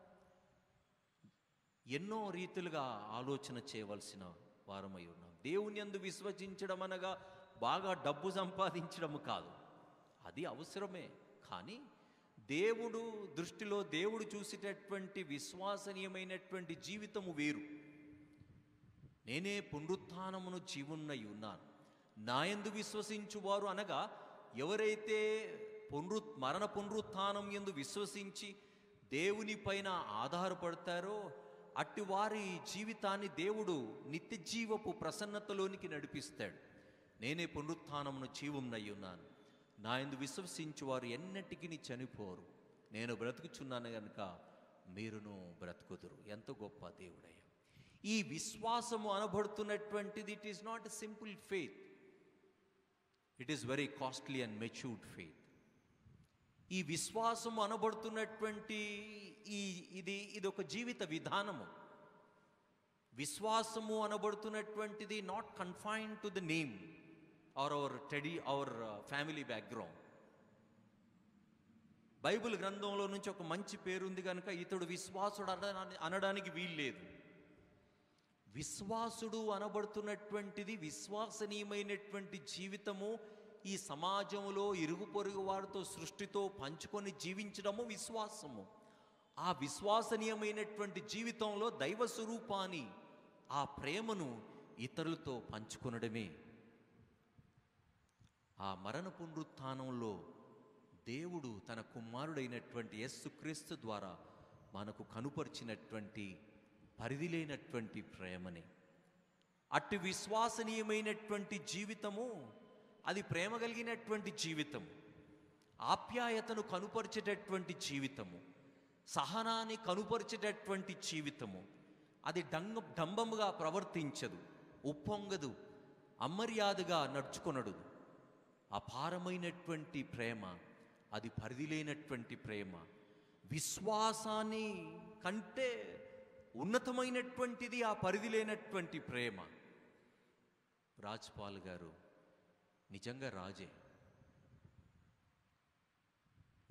ఎన్నో రీతులుగా ఆలోచన చేయవలసిన వారమై ఉన్నాం దేవుని యందు విశ్వసించడం అనగా బాగా డబ్బు సంపాదించడం కాదు అది అవసరమే కానీ దేవుడు దృష్టిలో దేవుడు చూసేటటువంటి విశ్వసనీయమైనటువంటి జీవితము వేరు నేనే పునరుత్నమును జీవున్నై ఉన్నాను నాయందు విశ్వసించువారు అనగా ఎవరైతే పునరు మరణ పునరుత్థానం ఎందు విశ్వసించి దేవుని పైన ఆధారపడతారో అట్టి వారి జీవితాన్ని దేవుడు నిత్య జీవపు ప్రసన్నతలోనికి నడిపిస్తాడు నేనే పునరుత్నమును జీవంనై ఉన్నాను నా ఎందు విశ్వసించు వారు ఎన్నటికీ చనిపోరు నేను బ్రతుకుచున్నాను గనుక మీరును బ్రతుకుదురు ఎంత గొప్ప దేవుడయ్యా ఈ విశ్వాసము అనబడుతున్నటువంటిది it is not a simple faith it is very costly and matured faith ఈ విశ్వాసము అనబడుతున్నటువంటి ఈ ఇది ఇది ఒక జీవిత విధానము విశ్వాసము అనబడుతున్నటువంటిది not confine to the name or our teddy our family background Bible గ్రంథంలో నుంచి ఒక మంచి పేరుంది కనుక ఇతడు విశ్వాసుడు అనడా- అనడానికి వీల్లేదు విశ్వాసుడు అనబడుతున్నటువంటిది విశ్వసనీయమైనటువంటి జీవితము ఈ సమాజంలో ఇరుగు పొరుగు వారితో సృష్టితో పంచుకొని జీవించడము విశ్వాసము ఆ విశ్వసనీయమైనటువంటి జీవితంలో దైవ స్వరూపాన్ని ఆ ప్రేమను ఇతరులతో పంచుకొనడమే ఆ మరణ పునరుత్థానంలో దేవుడు తన కుమారుడైనటువంటి యేసుక్రీస్తు ద్వారా మనకు కనుపరిచినటువంటి పరిధి లేనటువంటి ప్రేమని అట్టి విశ్వసనీయమైనటువంటి జీవితము అది ప్రేమ కలిగినటువంటి జీవితం ఆప్యాయతను కనుపరిచేటటువంటి జీవితము సహనాన్ని కనుపరిచేటటువంటి జీవితము అది డంగ డంబముగా ప్రవర్తించదు ఉప్పొంగదు అమర్యాదగా నడుచుకొనడు అపారమైనటువంటి ప్రేమ అది పరిధి లేనటువంటి ప్రేమ విశ్వాసాన్ని కంటే ఉన్నతమైనటువంటిది ఆ పరిధి లేనటువంటి ప్రేమ రాజ్పాల్ గారు నిజంగా రాజే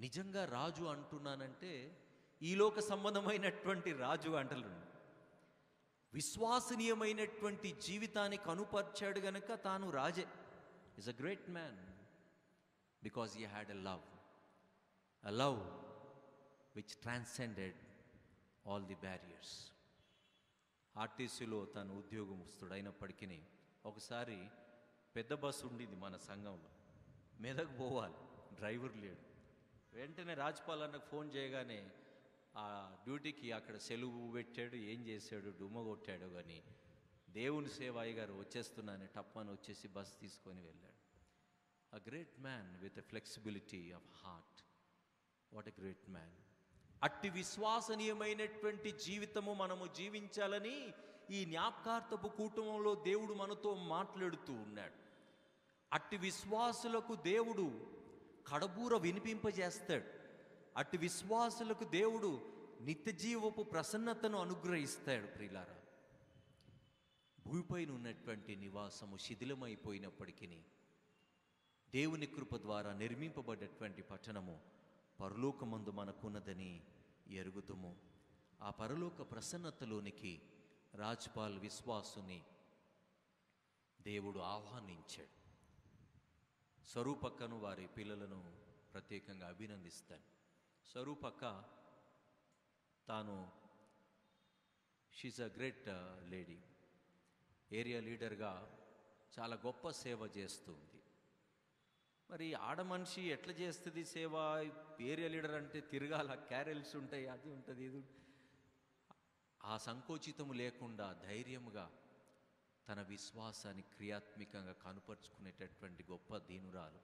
నిజంగా రాజు అంటున్నానంటే ఈలోక సంబంధమైనటువంటి రాజు అంటలేను విశ్వాసనీయమైనటువంటి జీవితాన్ని కనుపర్చాడు గనక తాను రాజే is a great man because he had a love a love which transcended all the barriers ఆర్టీసీలో తను ఉద్యోగస్తుడు అయినప్పటికీ ఒకసారి పెద్ద బస్సు ఉండింది మన సంఘంలో మెదక్ పోవాలి డ్రైవర్ లేడు వెంటనే రాజ్పాల్ అన్నకు ఫోన్ చేయగానే ఆ డ్యూటీకి అక్కడ సెలవు పెట్టాడు ఏం చేశాడు డుమ్మ కొట్టాడు కానీ దేవుని సేవాయి గారు వచ్చేస్తున్నాను టప్పని వచ్చేసి బస్ తీసుకొని వెళ్ళాడు a great man with a flexibility of heart what a great man అట్టి విశ్వాసనీయమైనటువంటి జీవితము మనము జీవించాలని ఈ జ్ఞాపకార్థపు కుటుంబంలో దేవుడు మనతో మాట్లాడుతూ ఉన్నాడు అట్టి విశ్వాసులకు దేవుడు కడబూర వినిపింపజేస్తాడు అట్టి విశ్వాసులకు దేవుడు నిత్యజీవపు ప్రసన్నతను అనుగ్రహిస్తాడు ప్రియులారా భూమిపైన ఉన్నటువంటి నివాసము శిథిలమైపోయినప్పటికీ దేవుని కృప ద్వారా నిర్మింపబడ్డటువంటి పట్టణము పరలోకమందు మనకున్నదని ఎరుగుదుము ఆ పరలోక ప్రసన్నతలోనికి రాజ్పాల్ విశ్వాసుని దేవుడు ఆహ్వానించాడు స్వరూపక్కను వారి పిల్లలను ప్రత్యేకంగా అభినందిస్తాను స్వరూపక్క తాను she's a great lady area లీడర్గా చాలా గొప్ప సేవ చేస్తుంది మరి ఆడ మనిషి ఎట్లా చేస్తుంది సేవ ఏరియా లీడర్ అంటే తిరగాల క్యారెల్స్ ఉంటాయి అది ఉంటుంది ఇది ఉంటుంది. ఆ సంకోచితము లేకుండా ధైర్యముగా తన విశ్వాసాన్ని క్రియాత్మకంగా కనుపరుచుకునేటటువంటి గొప్ప దీనురాలు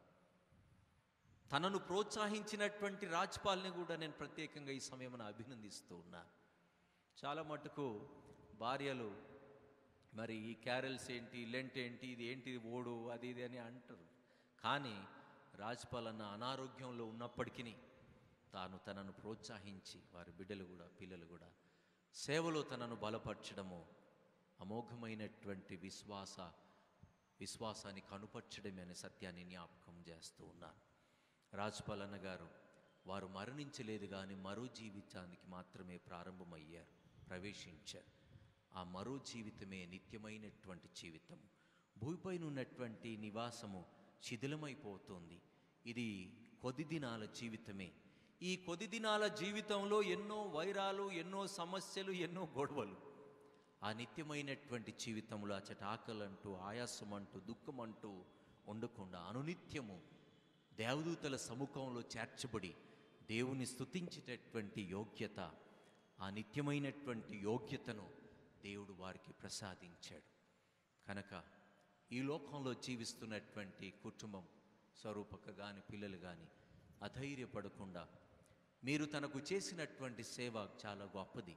తనను ప్రోత్సహించినటువంటి రాజ్పాల్ని కూడా నేను ప్రత్యేకంగా ఈ సమయమున అభినందిస్తూ ఉన్నాను చాలా మటుకు భార్యలు మరి ఈ క్యారెల్స్ ఏంటి లెంట్ ఏంటి ఇది ఏంటి ఓడు అది ఇది అని అంటారు కానీ రాజ్పాల్ అన్న అనారోగ్యంలో ఉన్నప్పటికీ తాను తనను ప్రోత్సహించి వారి బిడ్డలు కూడా పిల్లలు కూడా సేవలో తనను బలపరచడము అమోఘమైనటువంటి విశ్వాస విశ్వాసాన్ని కనుపరచడమే అనే సత్యాన్ని జ్ఞాపకం చేస్తూ ఉన్నాను రాజ్పాలన్న గారు వారు మరణించలేదు కానీ మరో జీవితానికి మాత్రమే ప్రారంభమయ్యారు ప్రవేశించారు ఆ మరో జీవితమే నిత్యమైనటువంటి జీవితం భూమిపైన ఉన్నటువంటి నివాసము శిథిలమైపోతుంది ఇది కొద్ది దినాల జీవితమే ఈ కొద్ది దినాల జీవితంలో ఎన్నో వైరాలు ఎన్నో సమస్యలు ఎన్నో గొడవలు ఆ నిత్యమైనటువంటి జీవితంలో అచ్చట ఆకలంటూ ఆయాసం అంటూ దుఃఖం అంటూ ఉండకుండా అనునిత్యము దేవదూతల సముఖంలో చేర్చబడి దేవుని స్తుతించేటటువంటి యోగ్యత ఆ నిత్యమైనటువంటి యోగ్యతను దేవుడు వారికి ప్రసాదించాడు కనుక ఈ లోకంలో జీవిస్తున్నటువంటి కుటుంబం స్వరూపక గాని పిల్లలు కానీ అధైర్యపడకుండా మీరు తనకు చేసినటువంటి సేవ చాలా గొప్పది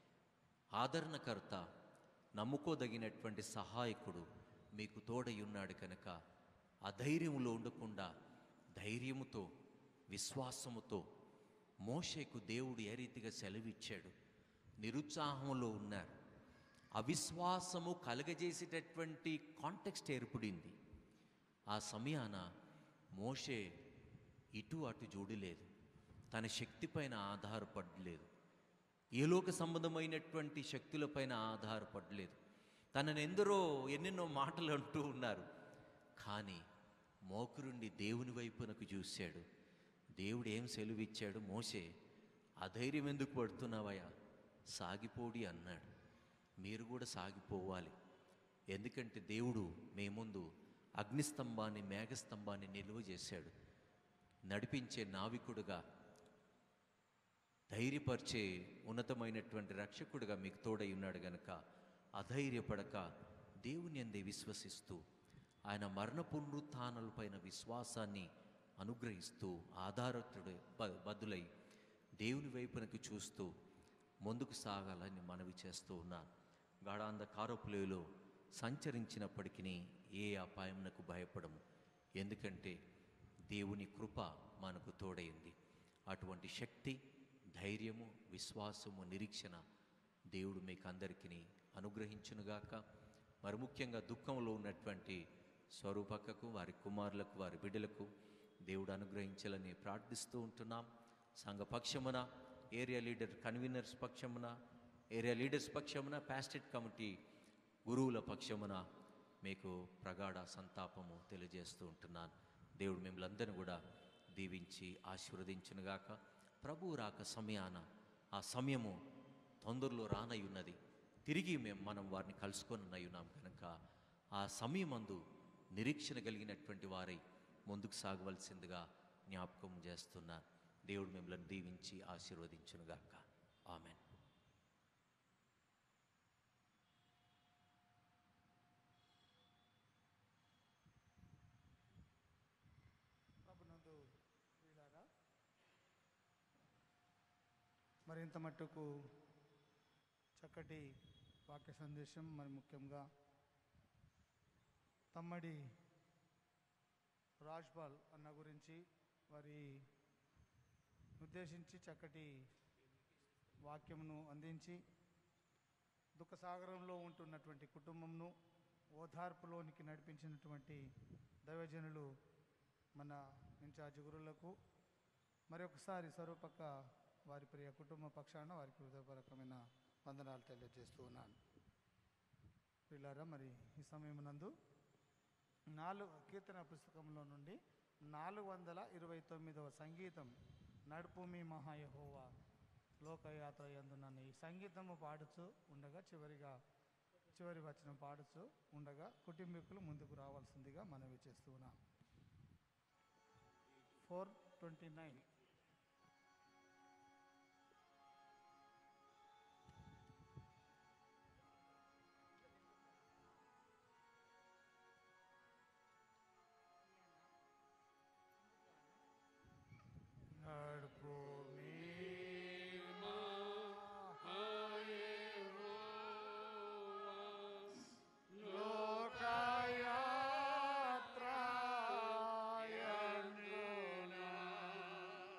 ఆదరణకర్త నమ్ముకోదగినటువంటి సహాయకుడు మీకు తోడై ఉన్నాడు కనుక అధైర్యములో ఉండకుండా ధైర్యముతో విశ్వాసముతో మోషేకు దేవుడు ఏ రీతిగా సెలవిచ్చాడు నిరుత్సాహంలో ఉన్నారు అవిశ్వాసము కలగజేసేటటువంటి కాంటెక్స్ట్ ఏర్పడింది ఆ సమయాన మోషే ఇటు అటు చూడలేదు తన శక్తిపైన ఆధారపడలేదు ఏలోక సంబంధమైనటువంటి శక్తులపైన ఆధారపడలేదు తనను ఎందరో ఎన్నెన్నో మాటలు అంటూ ఉన్నారు కానీ మోకురుండి దేవుని వైపునకు చూశాడు దేవుడు ఏం సెలవిచ్చాడు మోసే అధైర్యం ఎందుకు పడుతున్నావయ్యా సాగిపోడి అన్నాడు మీరు కూడా సాగిపోవాలి ఎందుకంటే దేవుడు మీ ముందు అగ్నిస్తంభాన్ని మేఘస్తంభాన్ని నిలువ చేశాడు నడిపించే నావికుడుగా ధైర్యపరిచే ఉన్నతమైనటువంటి రక్షకుడిగా మీకు తోడై ఉన్నాడు గనుక అధైర్యపడక దేవుని అందే విశ్వసిస్తూ ఆయన మరణ పునరుత్థానాలపైన విశ్వాసాన్ని అనుగ్రహిస్తూ ఆధారతుడు బ- బదులై దేవుని వైపునకు చూస్తూ ముందుకు సాగాలని మనవి చేస్తూ ఉన్నాను గాఢాంధకారపులేలో సంచరించినప్పటికీ ఏ అపాయమునకు భయపడము ఎందుకంటే దేవుని కృప మనకు తోడైంది అటువంటి శక్తి ధైర్యము విశ్వాసము నిరీక్షణ దేవుడు మీకు అందరికీ అనుగ్రహించునుగాక మరి ముఖ్యంగా దుఃఖంలో ఉన్నటువంటి స్వరూపక్కకు వారి కుమారులకు వారి బిడ్డలకు దేవుడు అనుగ్రహించాలని ప్రార్థిస్తూ ఉంటున్నాం సంఘ పక్షమున ఏరియా లీడర్ కన్వీనర్స్ పక్షమున ఏరియా లీడర్స్ పక్షమున పాస్టెట్ కమిటీ గురువుల పక్షమున మీకు ప్రగాఢ సంతాపము తెలియజేస్తూ ఉంటున్నాను దేవుడు మిమ్మల్ని అందరిని కూడా దీవించి ఆశీర్వదించునుగాక ప్రభు రాక సమయాన ఆ సమయము తొందరలో రానై ఉన్నది తిరిగి మేము మనం వారిని కలుసుకొని ఉన్నాం కనుక ఆ సమయమందు నిరీక్షణ కలిగినటువంటి వారై ముందుకు సాగవలసిందిగా జ్ఞాపకం చేస్తున్నాను దేవుడు మిమ్మల్ని దీవించి ఆశీర్వదించునుగాక ఆమెన్ ప్రభునందు ప్రియులారా మరి ఇంత మట్టుకు చక్కటి వాక్య సందేశం మరి ముఖ్యంగా తమ్మడి రాజ్పాల్ అన్న గురించి వారి ఉద్దేశించి చక్కటి వాక్యమును అందించి దుఃఖసాగరంలో ఉంటున్నటువంటి కుటుంబంను ఓదార్పులోనికి నడిపించినటువంటి దైవజనులు మన ఇన్ఛార్జ్ గురులకు మరొకసారి సర్వపక్క వారి ప్రియ కుటుంబ పక్షాన వారికి హృదయపూర్వకమైన వందనాలు తెలియజేస్తూ ఉన్నాను పిల్లారా మరి ఈ సమయం నందు నాలుగు కీర్తన పుస్తకంలో నుండి నాలుగు వందల ఇరవై తొమ్మిదవ సంగీతం నడుపు మీ మహాయహోవా లోకయాత్ర ఎందునన్న ఈ సంగీతము పాడుచు ఉండగా చివరిగా చివరి వచనం పాడుచు ఉండగా కుటుంబీకులు ముందుకు రావాల్సిందిగా మనవి చేస్తూ ఉన్నాం ఫోర్ ట్వంటీ నైన్ నడుపు లోకయాత్ర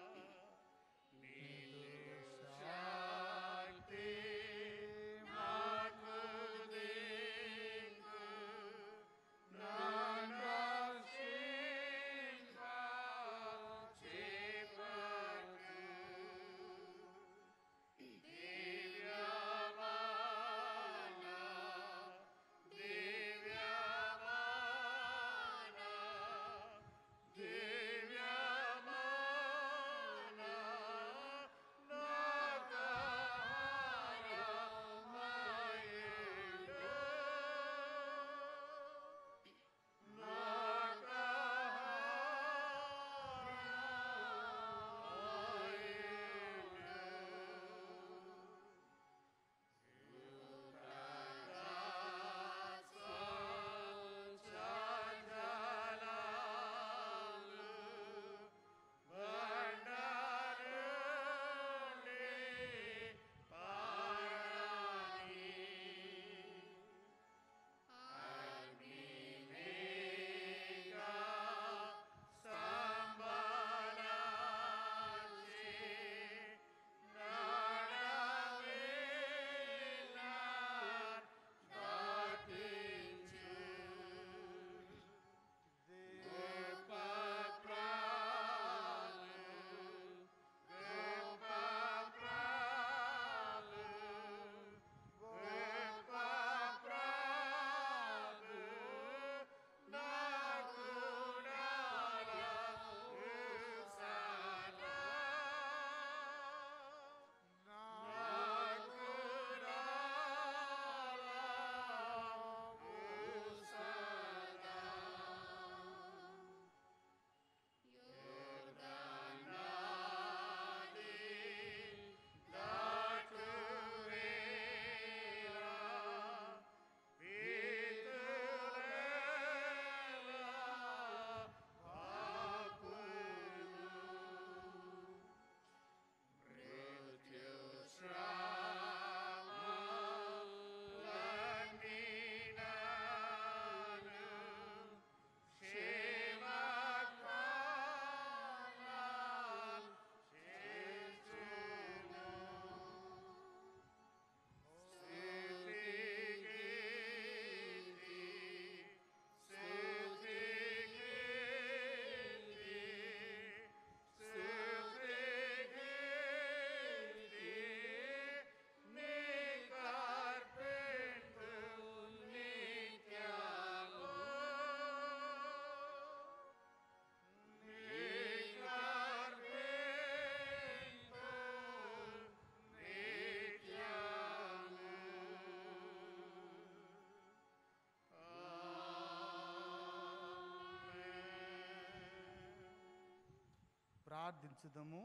ప్రార్థించుదము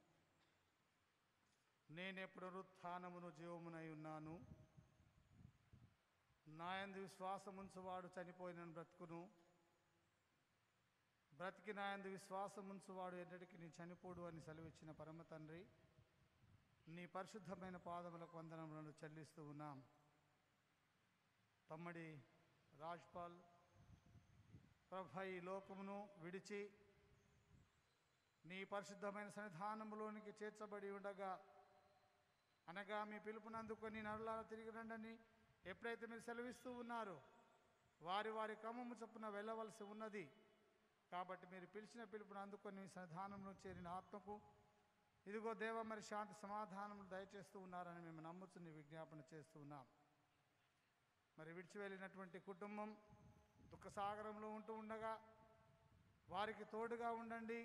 నేనే పునరుత్థానమును జీవమునై ఉన్నాను నాయందు విశ్వాసముంచువాడు చనిపోయిన బ్రతుకును బ్రతికి నాయందు విశ్వాసముంచువాడు ఎన్నటికి నీ చనిపోడు అని సెలవిచ్చిన పరమ తండ్రి నీ పరిశుద్ధమైన పాదములకు వందనములను చెల్లిస్తూ ఉన్నాం తమ్మడి రాజ్పాల్ ప్రభ ఈ లోకమును విడిచి నీ పరిశుద్ధమైన సన్నిధానములోనికి చేర్చబడి ఉండగా అనగా మీ పిలుపునందుకొని నరులారా తిరిగి రండని ఎప్పుడైతే మీరు సెలవిస్తూ ఉన్నారో వారి వారి క్రమము చొప్పున వెళ్ళవలసి ఉన్నది కాబట్టి మీరు పిలిచిన పిలుపును అందుకొని మీ సన్నిధానంలో చేరిన ఆత్మకు ఇదిగో దేవ మరి శాంతి సమాధానములు దయచేస్తూ ఉన్నారని మేము నమ్ముచుని విజ్ఞాపన చేస్తూ ఉన్నాం మరి విడిచి వెళ్ళినటువంటి కుటుంబం దుఃఖసాగరంలో ఉంటూ ఉండగా వారికి తోడుగా ఉండండి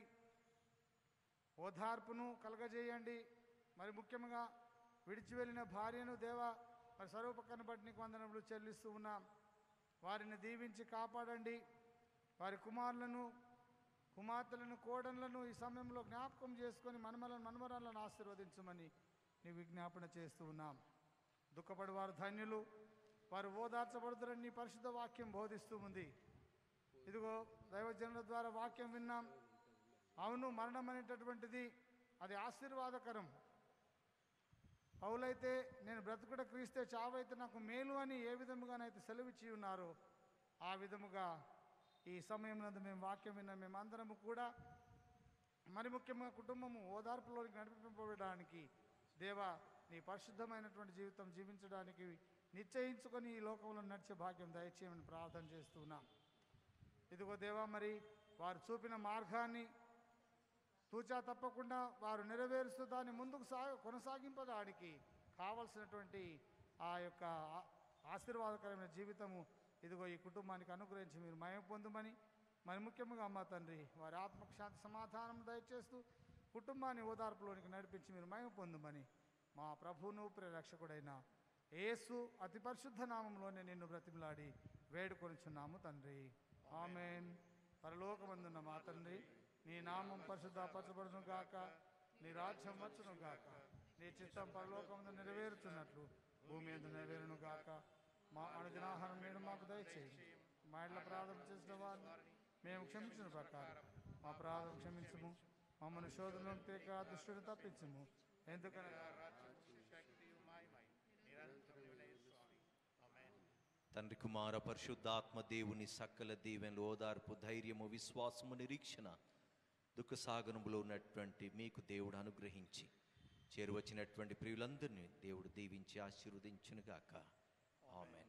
ఓదార్పును కలగజేయండి మరి ముఖ్యంగా విడిచి వెళ్ళిన భార్యను దేవ మరి స్వరూపకను బట్టి నీకు వందనములు చెల్లిస్తూ ఉన్నాం వారిని దీవించి కాపాడండి వారి కుమారులను కుమార్తెలను కోడళ్లను ఈ సమయంలో జ్ఞాపకం చేసుకొని మనమలను మనమరాలను ఆశీర్వదించమని నీ విజ్ఞాపన చేస్తూ ఉన్నాం దుఃఖపడి వారు ధన్యులు వారు ఓదార్చబడుతారని నీ పరిశుద్ధ వాక్యం బోధిస్తూ ఉంది ఇదిగో దైవజనుల ద్వారా వాక్యం విన్నాం అవును మరణం అనేటటువంటిది అది ఆశీర్వాదకరం పౌలైతే నేను బ్రతుకుట క్రీస్తే చావైతే నాకు మేలు అని ఏ విధముగానైతే సెలవిచ్చి ఉన్నారో ఆ విధముగా ఈ సమయం నందు మేము వాక్యం విన్న మేమందరము కూడా మరి ముఖ్యంగా కుటుంబము ఓదార్పులోనికి నడిపింపబడడానికి దేవా నీ పరిశుద్ధమైనటువంటి జీవితం జీవించడానికి నిశ్చయించుకొని ఈ లోకంలో నడిచే భాగ్యం దయచేయమని ప్రార్థన చేస్తున్నాం ఇదిగో దేవా మరి వారు చూపిన మార్గాన్ని తూచా తప్పకుండా వారు నెరవేరుస్తూ దాన్ని ముందుకు సాగ కొనసాగింపడానికి కావలసినటువంటి ఆ యొక్క ఆ- ఆశీర్వాదకరమైన జీవితము ఇదిగో ఈ కుటుంబానికి అనుగ్రహించి మీరు మయం పొందమని మరి ముఖ్యంగా అమ్మ తండ్రి వారి ఆత్మకు శాంతి సమాధానం దయచేస్తూ కుటుంబాన్ని ఓదార్పులోనికి నడిపించి మీరు మయం పొందమని మా ప్రభువును ప్రేరక్షకుడైన యేసు అతి పరిశుద్ధ నామంలోనే నిన్ను బ్రతిమలాడి వేడుకొనిచున్నాము తండ్రి ఆమెన్ పరలోకమందున్న మా తండ్రి నీ నామం పరిశుద్ధపరచబడును గాక నీ రాజ్యం వచ్చును గాక నీ చిత్తం పరలోకమందు నెరవేరుతున్నట్లు భూమి ఎందు నెరవేరును గాక మా అనుదినాహారం నేడు మాకు దయచేయండి మా ఇళ్ళ ప్రార్థన చేసిన వారిని మేము క్షమించిన ప్రకారం మా ప్రార్థన క్షమించము మమ్మల్ని శోధనలో తేక దుష్టుని తప్పించము ఎందుకనగా తండ్రి కుమార పరిశుద్ధాత్మ దేవుని సకల దీవెనలు ఓదార్పు ధైర్యము విశ్వాసము నిరీక్షణ దుఃఖ సాగనములో ఉన్నటువంటి మీకు దేవుడు అనుగ్రహించి చేరువచ్చినటువంటి ప్రియులందరినీ దేవుడు దీవించి ఆశీర్వదించునుగాక ఆమెన్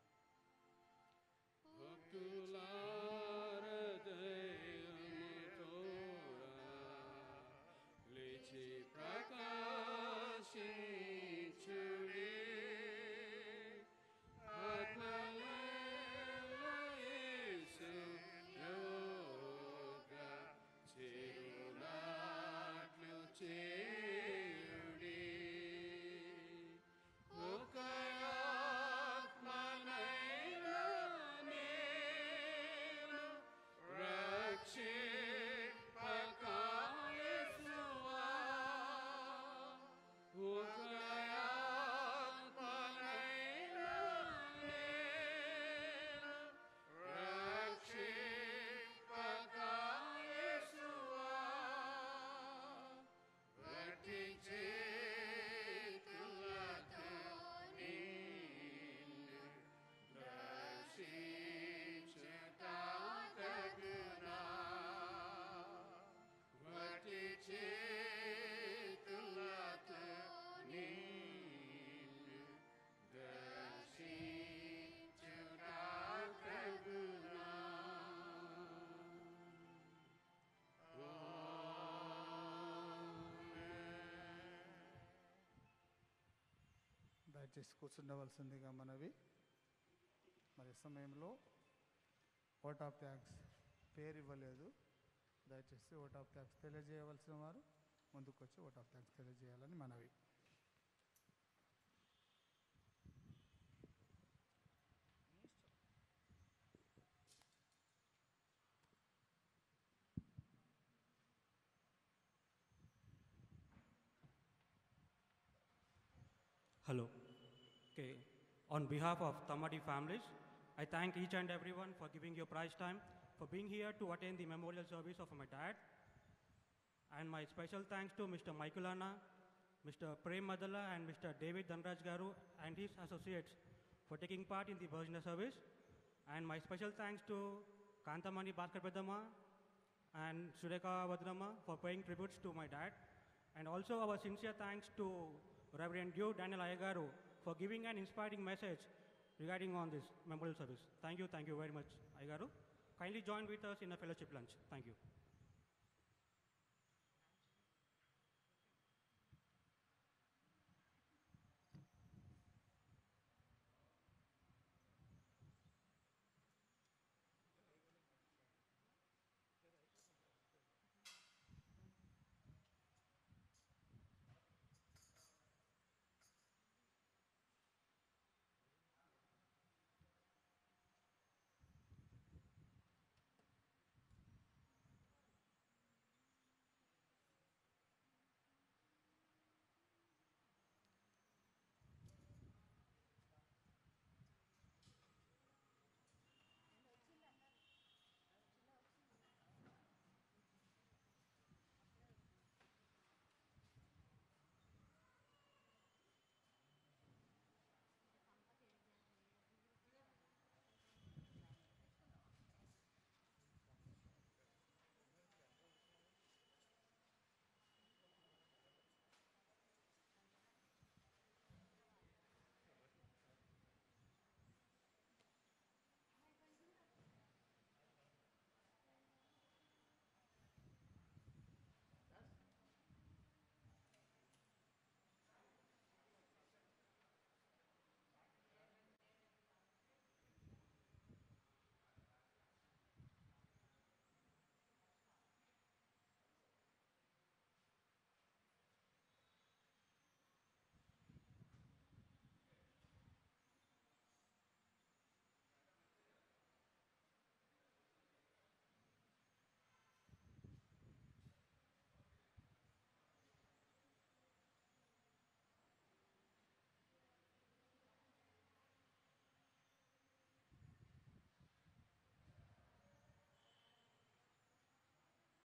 దయచేసి కూర్చుండవలసిందిగా మనవి మరి ఈ సమయంలో ఓట్ ఆఫ్ థ్యాంక్స్ పేరు ఇవ్వలేదు దయచేసి ఓట్ ఆఫ్ థ్యాంక్స్ తెలియజేయవలసిన వారు ముందుకు వచ్చి ఓట్ ఆఫ్ థ్యాంక్స్ తెలియజేయాలని మనవి Hello. Okay. On behalf of Tamadi families, I thank each and everyone for giving your prize time, for being here to attend the memorial service of my dad. And my special thanks to Mr. Michaelana, Mr. Prem Madala, and Mr. David Dhanraj Garu and his associates for taking part in the Bhajana service. And my special thanks to Kantamani Bhaskar Pedama and Sureka Vadrama for paying tributes to my dad. And also our sincere thanks to Reverend Dew Daniel Ayagaru for giving an inspiring message regarding on this memorial service. Thank you, thank you very much, Ayagaru. Kindly join with us in a fellowship lunch. Thank you.